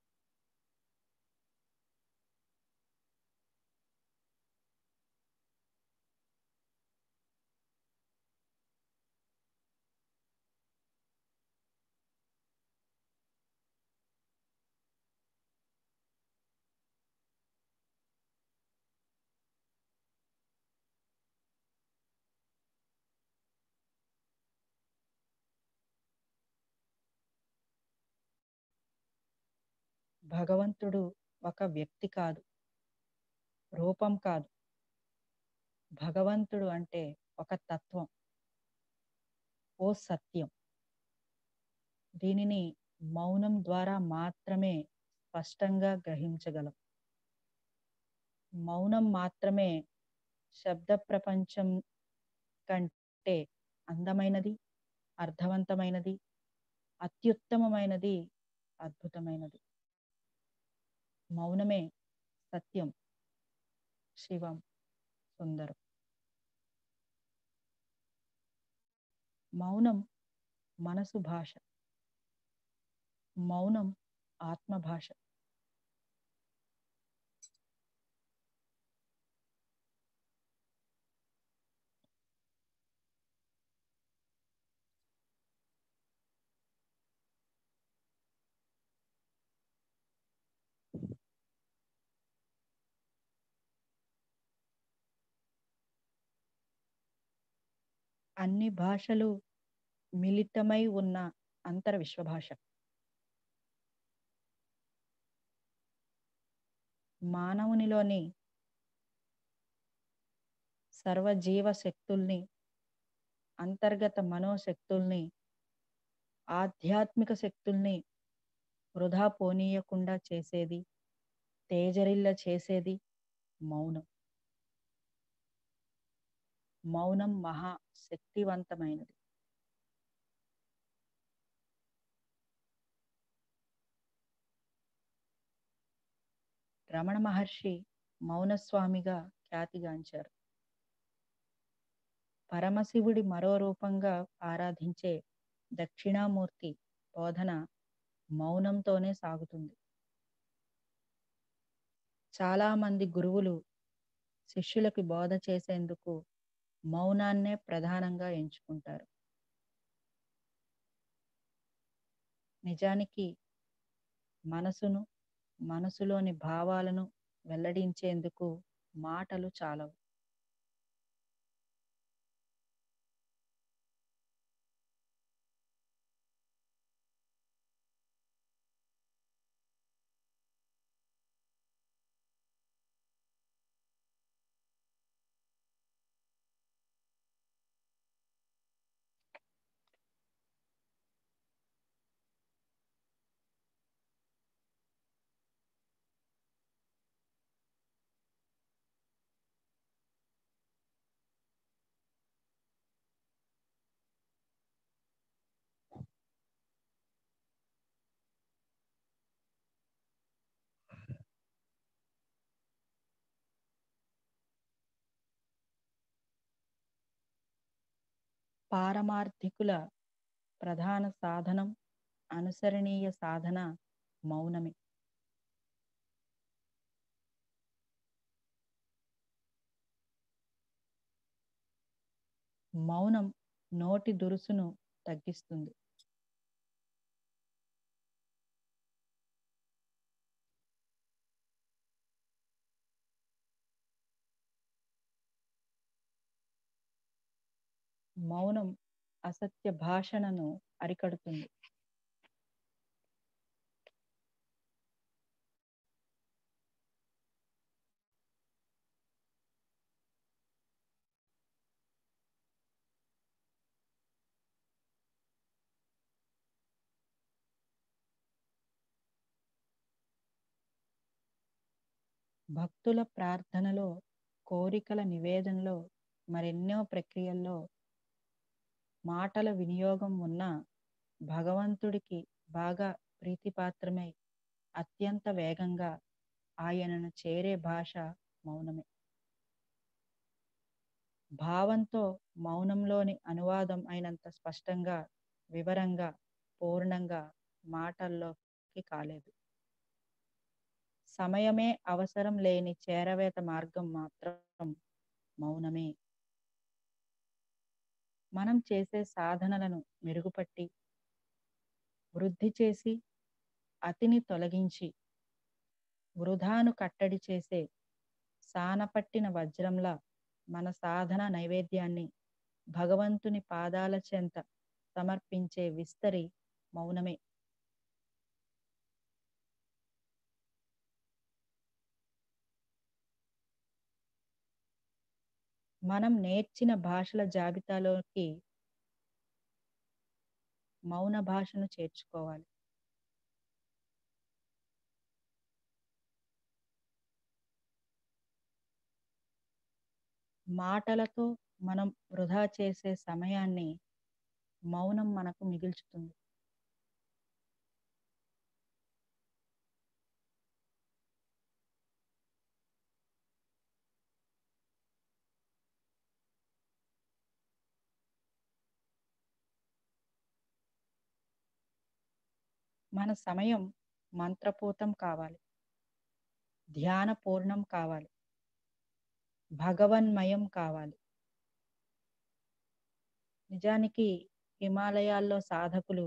భగవంతుడు ఒక వ్యక్తి కాదు రూపం కాదు భగవంతుడు అంటే ఒక తత్వం ఓ సత్యం దీనిని మౌనం ద్వారా మాత్రమే స్పష్టంగా గ్రహించగలం మౌనం మాత్రమే శబ్ద ప్రపంచం కంటే అందమైనది అర్థవంతమైనది అత్యుత్తమమైనది అద్భుతమైనది మౌనమే సత్యం శివం సుందరం మౌనం మనసు భాష మౌనం ఆత్మ భాష అన్ని భాషలు మిళితమై ఉన్న అంతర విశ్వభాష మానవునిలోని సర్వజీవ శక్తుల్ని అంతర్గత మనోశక్తుల్ని ఆధ్యాత్మిక శక్తుల్ని వృధా పోనీయకుండా చేసేది తేజరిల్ల చేసేది మౌనం మౌనం మహా శక్తివంతమైనది రమణ మహర్షి మౌనస్వామిగా ఖ్యాతిగాంచారు పరమశివుడి మరో రూపంగా ఆరాధించే దక్షిణామూర్తి బోధన మౌనంతోనే సాగుతుంది చాలా మంది గురువులు శిష్యులకి బోధ చేసేందుకు మౌనాన్నే ప్రధానంగా ఎంచుకుంటారు నిజానికి మనసును మనసులోని భావాలను వెల్లడించేందుకు మాటలు చాలవు పారమార్థికుల ప్రధాన సాధనం అనుసరణీయ సాధన మౌనమే మౌనం నోటి దురుసును తగ్గిస్తుంది మౌనం అసత్య భాషణను అరికడుతుంది భక్తుల ప్రార్థనలో కోరికల నివేదనలో మరెన్నో ప్రక్రియల్లో మాటల వినియోగం ఉన్న భగవంతుడికి బాగా ప్రీతిపాత్రమై అత్యంత వేగంగా ఆయనను చేరే భాష మౌనమే భావంతో మౌనంలోని అనువాదం అయినంత స్పష్టంగా వివరంగా పూర్ణంగా మాటల్లోకి కాలేదు సమయమే అవసరం లేని చేరవేత మార్గం మాత్రం మౌనమే మనం చేసే సాధనలను మెరుగుపట్టి వృద్ధి చేసి అతిని తొలగించి వృధాను కట్టడి చేసే సానపట్టిన వజ్రంలా మన సాధన నైవేద్యాన్ని భగవంతుని పాదాల చెంత సమర్పించే విస్తరి మౌనమే మనం నేర్చిన భాషల జాబితాలోకి మౌన భాషను చేర్చుకోవాలి మాటలతో మనం వృధా చేసే సమయాన్ని మౌనం మనకు మిగిల్చుతుంది మన సమయం మంత్రపూతం కావాలి ధ్యాన పూర్ణం కావాలి భగవన్మయం కావాలి నిజానికి హిమాలయాల్లో సాధకులు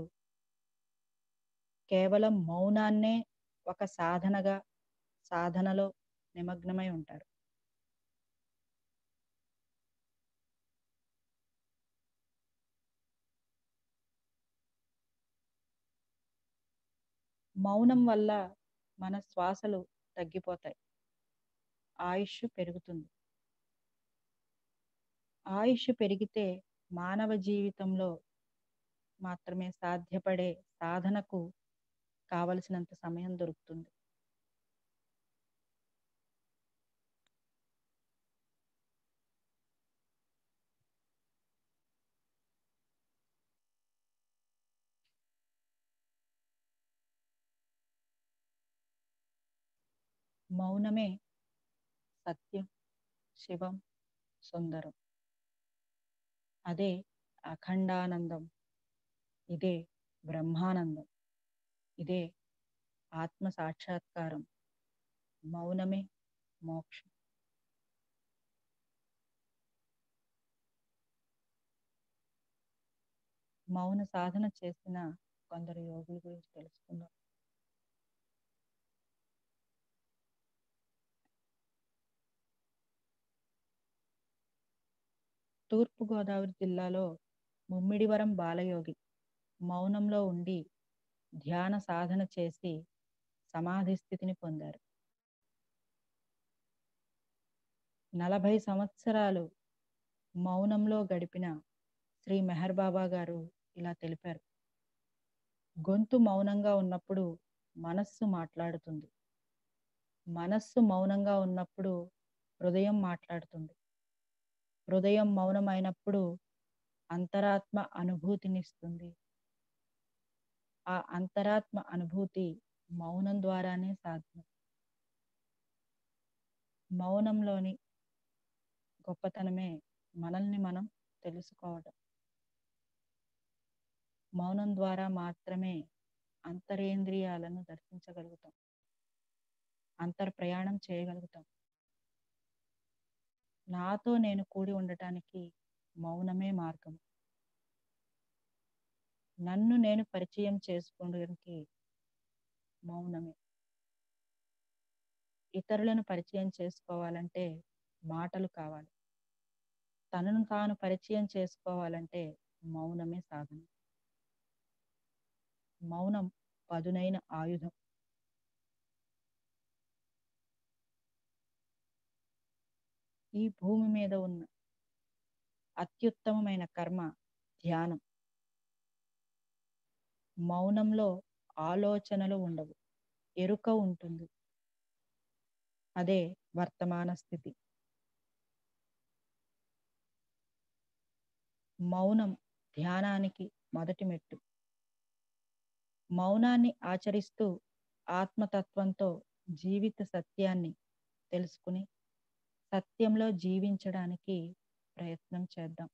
కేవలం మౌనాన్నే ఒక సాధనగా సాధనలో నిమగ్నమై ఉంటారు మౌనం వల్ల మన శ్వాసలు తగ్గిపోతాయి ఆయుష్ పెరుగుతుంది ఆయుష్ పెరిగితే మానవ జీవితంలో మాత్రమే సాధ్యపడే సాధనకు కావలసినంత సమయం దొరుకుతుంది మౌనమే సత్యం శివం సుందరం అదే అఖండానందం ఇదే బ్రహ్మానందం ఇదే ఆత్మ సాక్షాత్కారం మౌనమే మోక్షం మౌన సాధన చేసిన కొందరు యోగుల గురించి తెలుసుకుందాం తూర్పుగోదావరి జిల్లాలో ముమ్మిడివరం బాలయోగి మౌనంలో ఉండి ధ్యాన సాధన చేసి సమాధి స్థితిని పొందారు నలభై సంవత్సరాలు మౌనంలో గడిపిన శ్రీ మెహర్ బాబా గారు ఇలా తెలిపారు గొంతు మౌనంగా ఉన్నప్పుడు మనస్సు మాట్లాడుతుంది మనస్సు మౌనంగా ఉన్నప్పుడు హృదయం మాట్లాడుతుంది హృదయం మౌనమైనప్పుడు అంతరాత్మ అనుభూతినిస్తుంది ఆ అంతరాత్మ అనుభూతి మౌనం ద్వారానే సాధ్యం మౌనంలోని గొప్పతనమే మనల్ని మనం తెలుసుకోవడం మౌనం ద్వారా మాత్రమే అంతరేంద్రియాలను దర్శించగలుగుతాం అంతర్ ప్రయాణం చేయగలుగుతాం నాతో నేను కూడి ఉండటానికి మౌనమే మార్గం నన్ను నేను పరిచయం చేసుకోవడానికి మౌనమే ఇతరులను పరిచయం చేసుకోవాలంటే మాటలు కావాలి తనను తాను పరిచయం చేసుకోవాలంటే మౌనమే సాధన మౌనం పదునైన ఆయుధం ఈ భూమి మీద ఉన్న అత్యుత్తమమైన కర్మ ధ్యానం మౌనంలో ఆలోచనలు ఉండవు ఎరుక ఉంటుంది అదే వర్తమాన స్థితి మౌనం ధ్యానానికి మొదటి మెట్టు మౌనాన్ని ఆచరిస్తూ ఆత్మతత్వంతో జీవిత సత్యాన్ని తెలుసుకుని సత్యంలో జీవించడానికి ప్రయత్నం చేద్దాం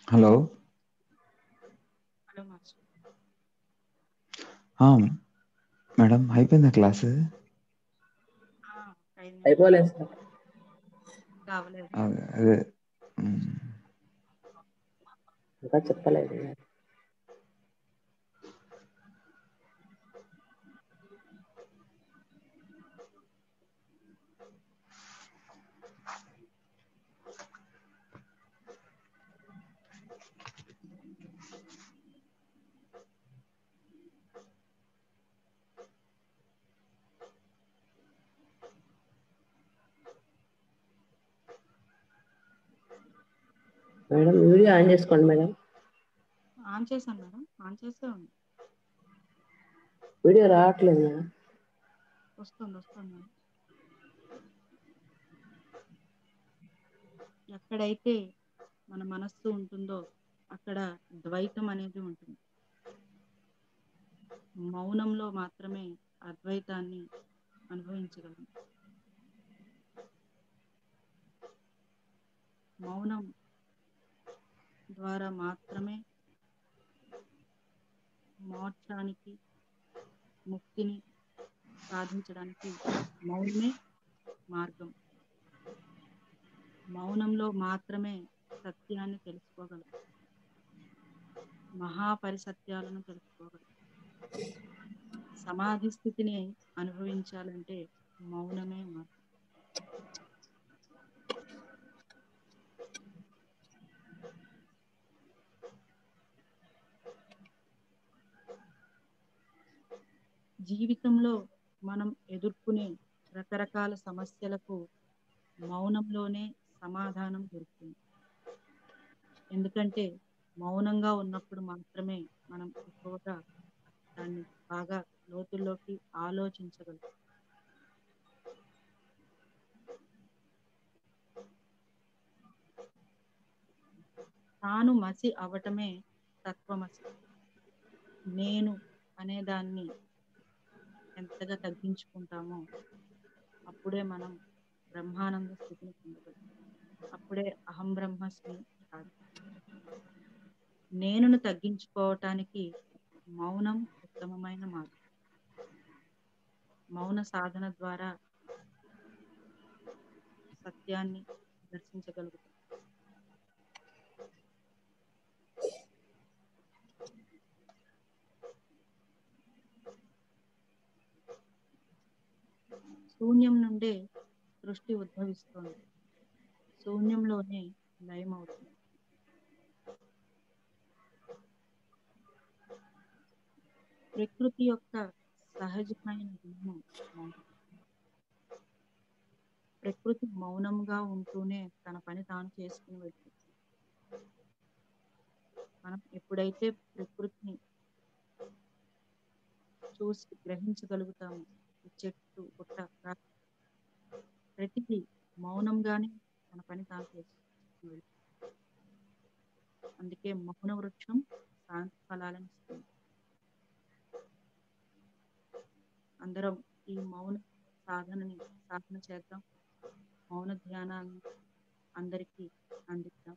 హలో హలో మాస్టర్ ఆ, మేడం అయిపోయిందా క్లాస్ ఆ, ఐదు అయిపోలేదు సార్ కావలేదు అదే అదే మ్, ఇంకా చెప్పలేదు మేడం వీడియో ఆన్ చేసుకోండి మేడం ఆన్ చేశాను మేడం ఆన్ చేసే ఉంది వీడియో రావట్లేదు మేడం వస్తుంది వస్తుంది మేడం ఎక్కడైతే మన మనస్సు ఉంటుందో అక్కడ ద్వైతం అనేది ఉంటుంది మౌనంలో మాత్రమే అద్వైతాన్ని అనుభవించగలం మౌనం ద్వారా మాత్రమే మోక్షానికి ముక్తిని సాధించడానికి మౌనమే మార్గం మౌనంలో మాత్రమే సత్యాన్ని తెలుసుకోగలం మహాపరిసత్యాలను తెలుసుకోగలం సమాధి స్థితిని అనుభవించాలంటే మౌనమే మార్గం జీవితంలో మనం ఎదుర్కొనే రకరకాల సమస్యలకు మౌనంలోనే సమాధానం దొరుకుతుంది ఎందుకంటే మౌనంగా ఉన్నప్పుడు మాత్రమే మనం ఎక్కువగా దాన్ని బాగా లోతుల్లోకి ఆలోచించగలం తాను మసి అవటమే తత్వమసి నేను అనేదాన్ని ఎంతగా తగ్గించుకుంటామో అప్పుడే మనం బ్రహ్మానంద స్థితిని పొందగలం అప్పుడే అహం బ్రహ్మస్మి కాదు నేనును తగ్గించుకోవటానికి మౌనం ఉత్తమమైన మార్గం మౌన సాధన ద్వారా సత్యాన్ని దర్శించగలుగుతాం శూన్యం నుండే సృష్టి ఉద్భవిస్తోంది శూన్యంలోనే లయమవుతుంది ప్రకృతి యొక్క సహజమైన గుణం మౌనం ప్రకృతి మౌనంగా ఉంటూనే తన పని తాను చేసుకుని వెళ్తుంది మనం ఎప్పుడైతే ప్రకృతిని చూసి గ్రహించగలుగుతాము ఈ చెట్టు పుట్ట రా- ప్రతిదీ మౌనంగానే తన పని తాను చేసుకుని వెళ్తుంది అందుకే మౌన వృక్షం శాంతి ఫలాలను ఇస్తుంది అందరం ఈ మౌన సాధనని సాధన చేద్దాం మౌన ధ్యానాన్ని అందరికీ అందిద్దాం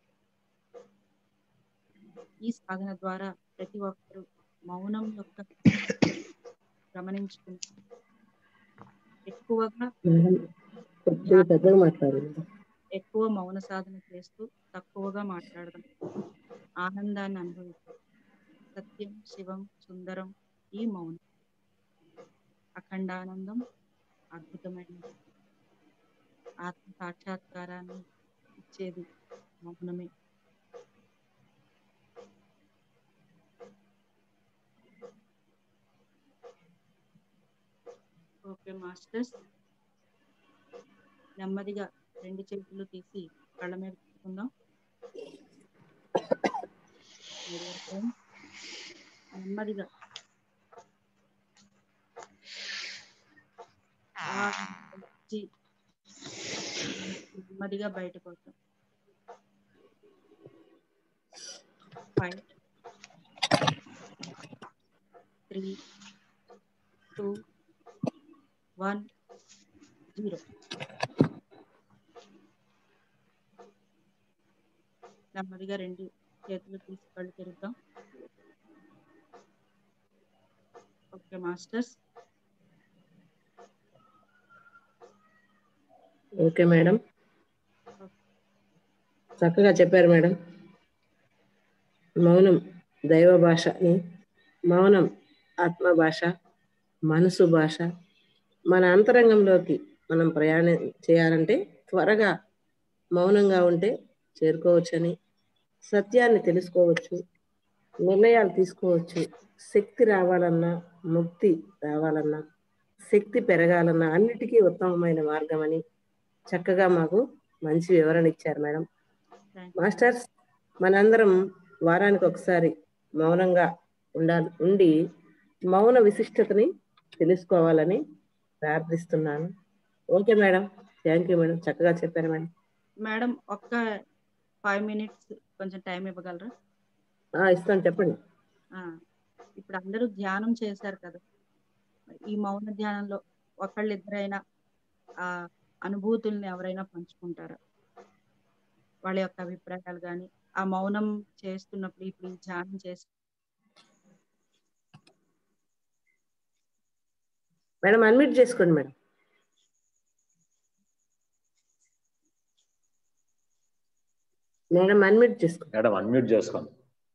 ఈ సాధన ద్వారా ప్రతి ఒక్కరూ మౌనం యొక్క గమనించుకుని ఎక్కువగా మేడం కొద్దిగా పెద్దగా మాట్లాడండి ఎక్కువ మౌన సాధన చేస్తూ తక్కువగా మాట్లాడదాం ఆనందాన్ని అనుభవిద్దాం సత్యం శివం సుందరం ఈ మౌనం అఖండానందం అద్భుతమైనది ఆత్మ సాక్షాత్కారాన్ని ఇచ్చేది మౌనమే ఓకే మాస్టర్స్ నెమ్మదిగా రెండు చేతులు తీసి కళ్ళ మీద పెట్టుకుందాం Medium frame. నెమ్మదిగా ఆ వచ్చి నెమ్మదిగా బయటకు వస్తాం five three two one zero నెమ్మదిగా రెండు చేతులు తీసి కళ్ళు తిరుగుతాం ఓకే మాస్టర్స్ ఓకే మేడం చక్కగా చెప్పారు మేడం మౌనం దైవ భాష అని మౌనం ఆత్మ భాష మనసు భాష మన అంతరంగంలోకి మనం ప్రయాణం చేయాలంటే త్వరగా మౌనంగా ఉంటే చేరుకోవచ్చని సత్యాన్ని తెలుసుకోవచ్చు నిర్ణయాలు తీసుకోవచ్చు శక్తి రావాలన్నా ముక్తి రావాలన్నా శక్తి పెరగాలన్నా అన్నిటికీ ఉత్తమమైన మార్గం అని చక్కగా మాకు మంచి వివరణ ఇచ్చారు మేడం మాస్టర్స్ మనందరం వారానికి ఒకసారి మౌనంగా ఉండాలి ఉండి మౌన విశిష్టతని తెలుసుకోవాలని ప్రార్థిస్తున్నాను okay madam thank you madam చక్కగా చెప్పారు మేడం మేడం ఒక్క ఫైవ్ మినిట్స్ కొంచెం టైం ఇవ్వగలరా ఆ, ఇస్తాను చెప్పండి ఆ, ఇప్పుడు అందరూ ధ్యానం చేశారు కదా ఈ మౌన ధ్యానంలో ఒకళ్ళిద్దరైనా ఆ అనుభూతుల్ని ఎవరైనా పంచుకుంటారా వాళ్ళ యొక్క అభిప్రాయాలు కానీ ఆ మౌనం చేస్తున్నప్పుడు ఇప్పుడు ఈ ధ్యానం చేసి మేడం అన్మ్యూట్ చేసుకోండి మేడం మేడం అన్మ్యూట్ చేసుకోండి మేడం అన్మ్యూట్ చేసుకోండి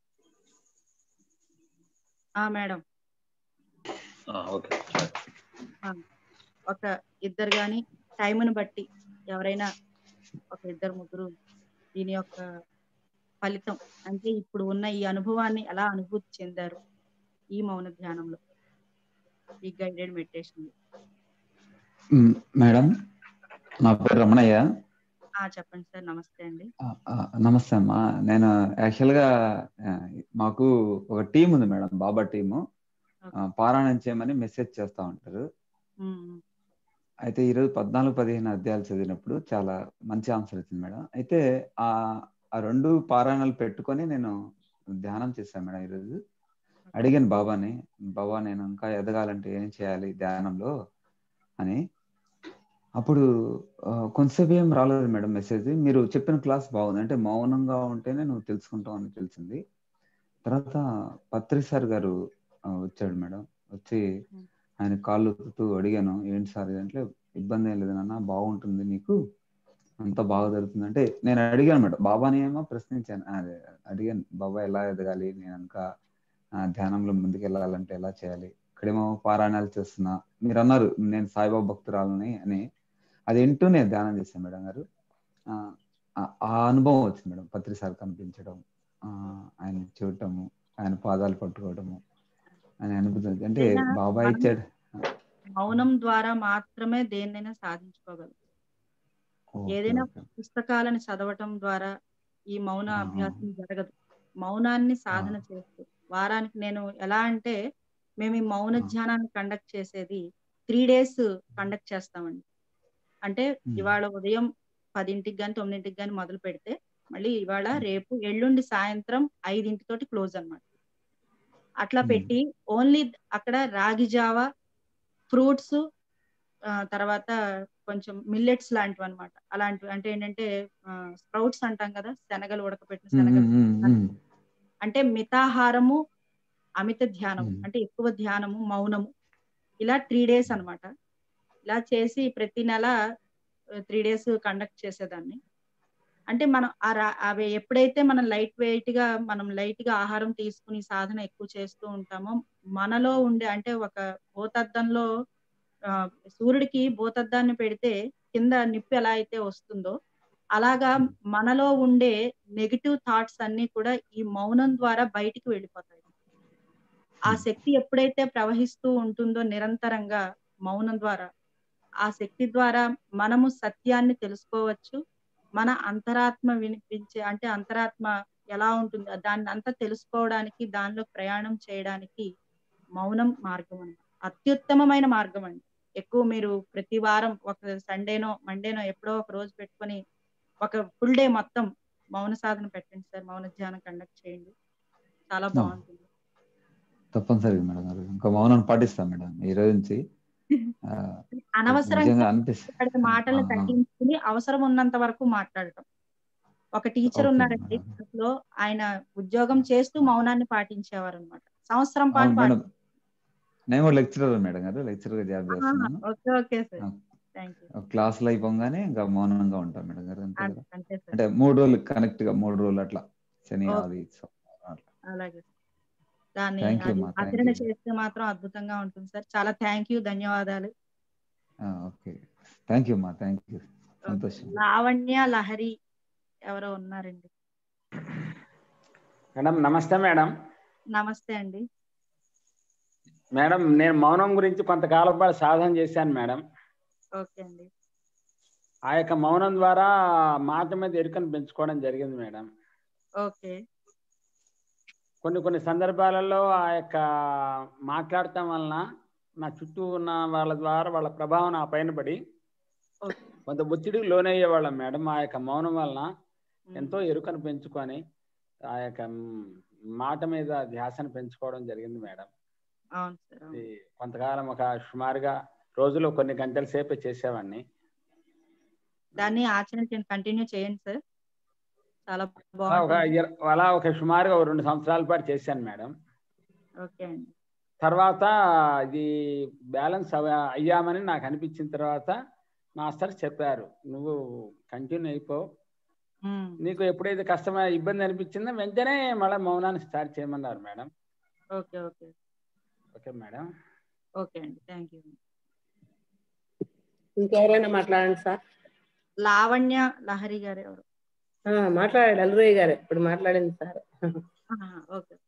ఆ మేడం ఓకే ఒక ఇద్దరు కానీ టైంను బట్టి ఎవరైనా ఒక ఇద్దరు ముగ్గురు దీని యొక్క ఫలితం అంటే ఇప్పుడు ఉన్న ఈ అనుభవాన్ని ఎలా అనుభూతి చెందారు ఈ మౌన ధ్యానంలో ఈ గైడెడ్ మెడిటేషన్ మ్, మేడం నా పేరు రమణయ్య ఆ చెప్పండి సార్ నమస్తే అండి ఆ, ఆ, నమస్తే అమ్మా నేను యాక్చువల్గా ఆ, మాకు ఒక టీం ఉంది మేడం బాబా టీము ఆ, పారాయణం చేయమని మెసేజ్ చేస్తూ ఉంటారు ఉమ్, అయితే ఈరోజు పద్నాలుగు పదిహేను అధ్యాయాలు చదివినప్పుడు చాలా మంచి ఆన్సర్ వచ్చింది మేడం అయితే ఆ ఆ రెండు పారాయణాలు పెట్టుకొని నేను ధ్యానం చేశాను మేడం ఈరోజు అడిగాను బాబాని బాబా నేను ఇంకా ఎదగాలంటే ఏం చేయాలి ధ్యానంలో అని అప్పుడు ఆ, కొంతసేపు ఏం రాలేదు మేడం మెసేజ్ మీరు చెప్పిన క్లాస్ బాగుంది అంటే మౌనంగా ఉంటేనే నువ్వు తెలుసుకుంటావు అని తెలిసింది తర్వాత పత్రి సార్ గారు ఆ, వచ్చాడు మేడం వచ్చి ఆయన కాళ్ళు ఒత్తుతూ అడిగాను ఏంటి సార్ ఇది అంటే ఇబ్బంది ఏం లేదు నాన్న బాగుంటుంది నీకు అంత బాగా జరుగుతుంది అంటే నేను అడిగాను మేడం బాబాని ఏమో ప్రశ్నించాను అదే అడిగాను బాబా ఎలా ఎదగాలి నేను ఇంకా ఆ, ధ్యానంలో ముందుకు వెళ్ళాలంటే ఎలా చేయాలి ఇక్కడేమో పారాయణాలు చేస్తున్నా మీరు అన్నారు నేను సాయిబాబా భక్తురాలని అని అది వింటూ నేను ధ్యానం చేశాను మేడం గారు ఆ, ఆ- ఆ అనుభవం వచ్చింది మేడం పత్రి సార్ కనిపించడం ఆ, ఆయన చూడటము ఆయన పాదాలు పట్టుకోవడము అని అనిపిస్తుంది అంటే ఏదైనా బాబా మనం- ఇచ్చాడు మౌనం ద్వారా మాత్రమే దేన్నైనా సాధించుకోగలం ఓకే, ఏదైనా ఓకే. పుస్తకాలను చదవటం ద్వారా ఈ మౌన ఆ. అభ్యాసం జరగదు మౌనాన్ని సాధన చేస్తూ వారానికి నేను ఎలా అంటే మేము ఈ మౌన ఆ. ధ్యానాన్ని కండక్ట్ చేసేది త్రీ డేస్ కండక్ట్ చేస్తామండి అంటే Hmm. ఇవాళ ఉదయం పదింటికి కానీ తొమ్మిదింటికి కానీ మొదలు పెడితే మళ్ళీ ఇవాళ Hmm. రేపు ఎల్లుండి సాయంత్రం ఐదింటితోటి క్లోజ్ అన్నమాట అట్లా Hmm. పెట్టి ఓన్లీ అక్కడ రాగి జావ ఫ్రూట్స్ తర్వాత కొంచెం మిల్లెట్స్ లాంటివి అనమాట అలాంటివి అంటే ఏంటంటే స్ప్రౌట్స్ అంటాం కదా శనగలు ఉడకపెట్టిన ఉమ్, శనగలు ఉమ్, ఉమ్, ఉమ్. అంటే మితాహారము అమిత ధ్యానము Hmm. అంటే ఎక్కువ ధ్యానము మౌనము ఇలా త్రీ డేస్ అన్నమాట ఇలా చేసి ప్రతి నెల త్రీ డేస్ కండక్ట్ చేసేదాన్ని అంటే మనం ఆ రా- అవి ఎప్పుడైతే మనం లైట్ వెయిట్ గా మనం లైట్ గా ఆహారం తీసుకుని సాధన ఎక్కువ చేస్తూ ఉంటామో మనలో ఉండే అంటే ఒక భూతద్దంలో ఆ, సూర్యుడికి భూతద్దాన్ని పెడితే కింద నిప్పు ఎలా అయితే వస్తుందో అలాగా మనలో ఉండే నెగిటివ్ థాట్స్ అన్ని కూడా ఈ మౌనం ద్వారా బయటికి వెళ్ళిపోతాయి ఆ శక్తి ఎప్పుడైతే ప్రవహిస్తూ ఉంటుందో నిరంతరంగా మౌనం ద్వారా ఆ శక్తి ద్వారా మనము సత్యాన్ని తెలుసుకోవచ్చు మన అంతరాత్మ వినిపించే అంటే అంతరాత్మ ఎలా ఉంటుంది దాన్ని అంతా తెలుసుకోవడానికి దానిలో ప్రయాణం చేయడానికి మౌనం మార్గం అన్నమాట అత్యుత్తమమైన మార్గం అండి ఎక్కువ మీరు ప్రతి వారం ఒక సండేనో మండేనో ఎప్పుడో ఒక రోజు పెట్టుకొని ఒక ఫుల్ డే మొత్తం మౌన సాధన పెట్టండి సార్ మౌన ధ్యానం కండక్ట్ చేయండి చాలా బాగుంటుంది తప్పనిసరిగా మేడం గారు ఇంకా మౌనం పాటిస్తాం మేడం ఈ రోజు నుంచి ఆ, అనవసరంగా నిజంగా అనిపిస్తుంది మాట్లాడే మాటలు ఆ, ఆ. తగ్గించుకుని అవసరం ఉన్నంత వరకు మాట్లాడటం ఒక టీచర్ Okay, ఉన్నారండి madam. లో ఆయన ఉద్యోగం చేస్తూ మౌనాన్ని పాటించేవారు అనమాట సంవత్సరం పాటు అవును మేడం పాటి- నేను కూడా లెక్చరర్ మేడం గారు లెక్చరర్ గా జాబ్ ఆహా, చేస్తున్నాను ఓకే ఓకే సార్ ఆ. థ్యాంక్ యూ క్లాసులు అయిపోగానే ఇంకా మౌనంగా ఉంటాం మేడం గారు అంతే కదా అంతే సార్ అంటే మూడు రోజులు కనెక్ట్ గా మూడు రోజులు అట్లా శని Okay. ఆది సోమవారం అట్లా. అలాగే దాన్ని Thank you, అది ma. Thank ఆచరణ you. చేస్తే మాత్రం అద్భుతంగా ఉంటుంది సార్ చాలా థ్యాంక్ యూ ధన్యవాదాలు ఆ, ఓకే థ్యాంక్ యూ మా థ్యాంక్ యూ సంతోషం లావణ్య లహరి ఎవరో ఉన్నారండి మేడం నమస్తే మేడం నమస్తే అండి మేడం నేను మౌనం గురించి కొంతకాలం పాటు సాధన చేశాను మేడం ఓకే అండి ఆ యొక్క మౌనం ద్వారా మాట మీద ఎరుకను పెంచుకోవడం జరిగింది మేడం ఓకే కొన్ని కొన్ని సందర్భాలలో ఆ యొక్క మాట్లాడటం వలన నా చుట్టూ ఉన్న వాళ్ళ ద్వారా వాళ్ళ ప్రభావం నా పైన పడి ఓకే కొంత ఒత్తిడికి లోనయ్యే వాళ్ళం మేడం ఆ యొక్క మౌనం వలన ఉమ్, ఎంతో ఎరుకను పెంచుకొని ఆ యొక్క మ్, మాట మీద ధ్యాసను పెంచుకోవడం జరిగింది మేడం అవును సార్ అవును. ఇది కొంతకాలం ఒక సుమారుగా రోజులో కొన్ని గంటల సేపే చేసేవాడిని దాన్ని ఆచరణ కంటిన్యూ చేయండి సార్ చాలా అలా ఒక బాగుంటుంది ఇర- అలా ఒక సుమారుగా ఒక రెండు సంవత్సరాల పాటు చేశాను మేడం ఓకే అండి తర్వాత ఇది బ్యాలెన్స్ అవ- అయ్యామని నాకు అనిపించిన తర్వాత మాస్టర్ చెప్పారు నువ్వు కంటిన్యూ అయిపో ఉమ్, నీకు ఎప్పుడైతే కష్టమ ఇబ్బంది అనిపించిందో వెంటనే మళ్ళీ మౌనాన్ని స్టార్ట్ చేయమన్నారు madam okay okay okay madam okay అండి థ్యాంక్ యూ ఇంకెవరైనా మాట్లాడండి సార్ లావణ్య లహరి గారు ఎవరు ఆ, మాట్లాడాడు అల్లురయ్య గారు ఇప్పుడు మాట్లాడింది సార్ ఆహా, ఓకే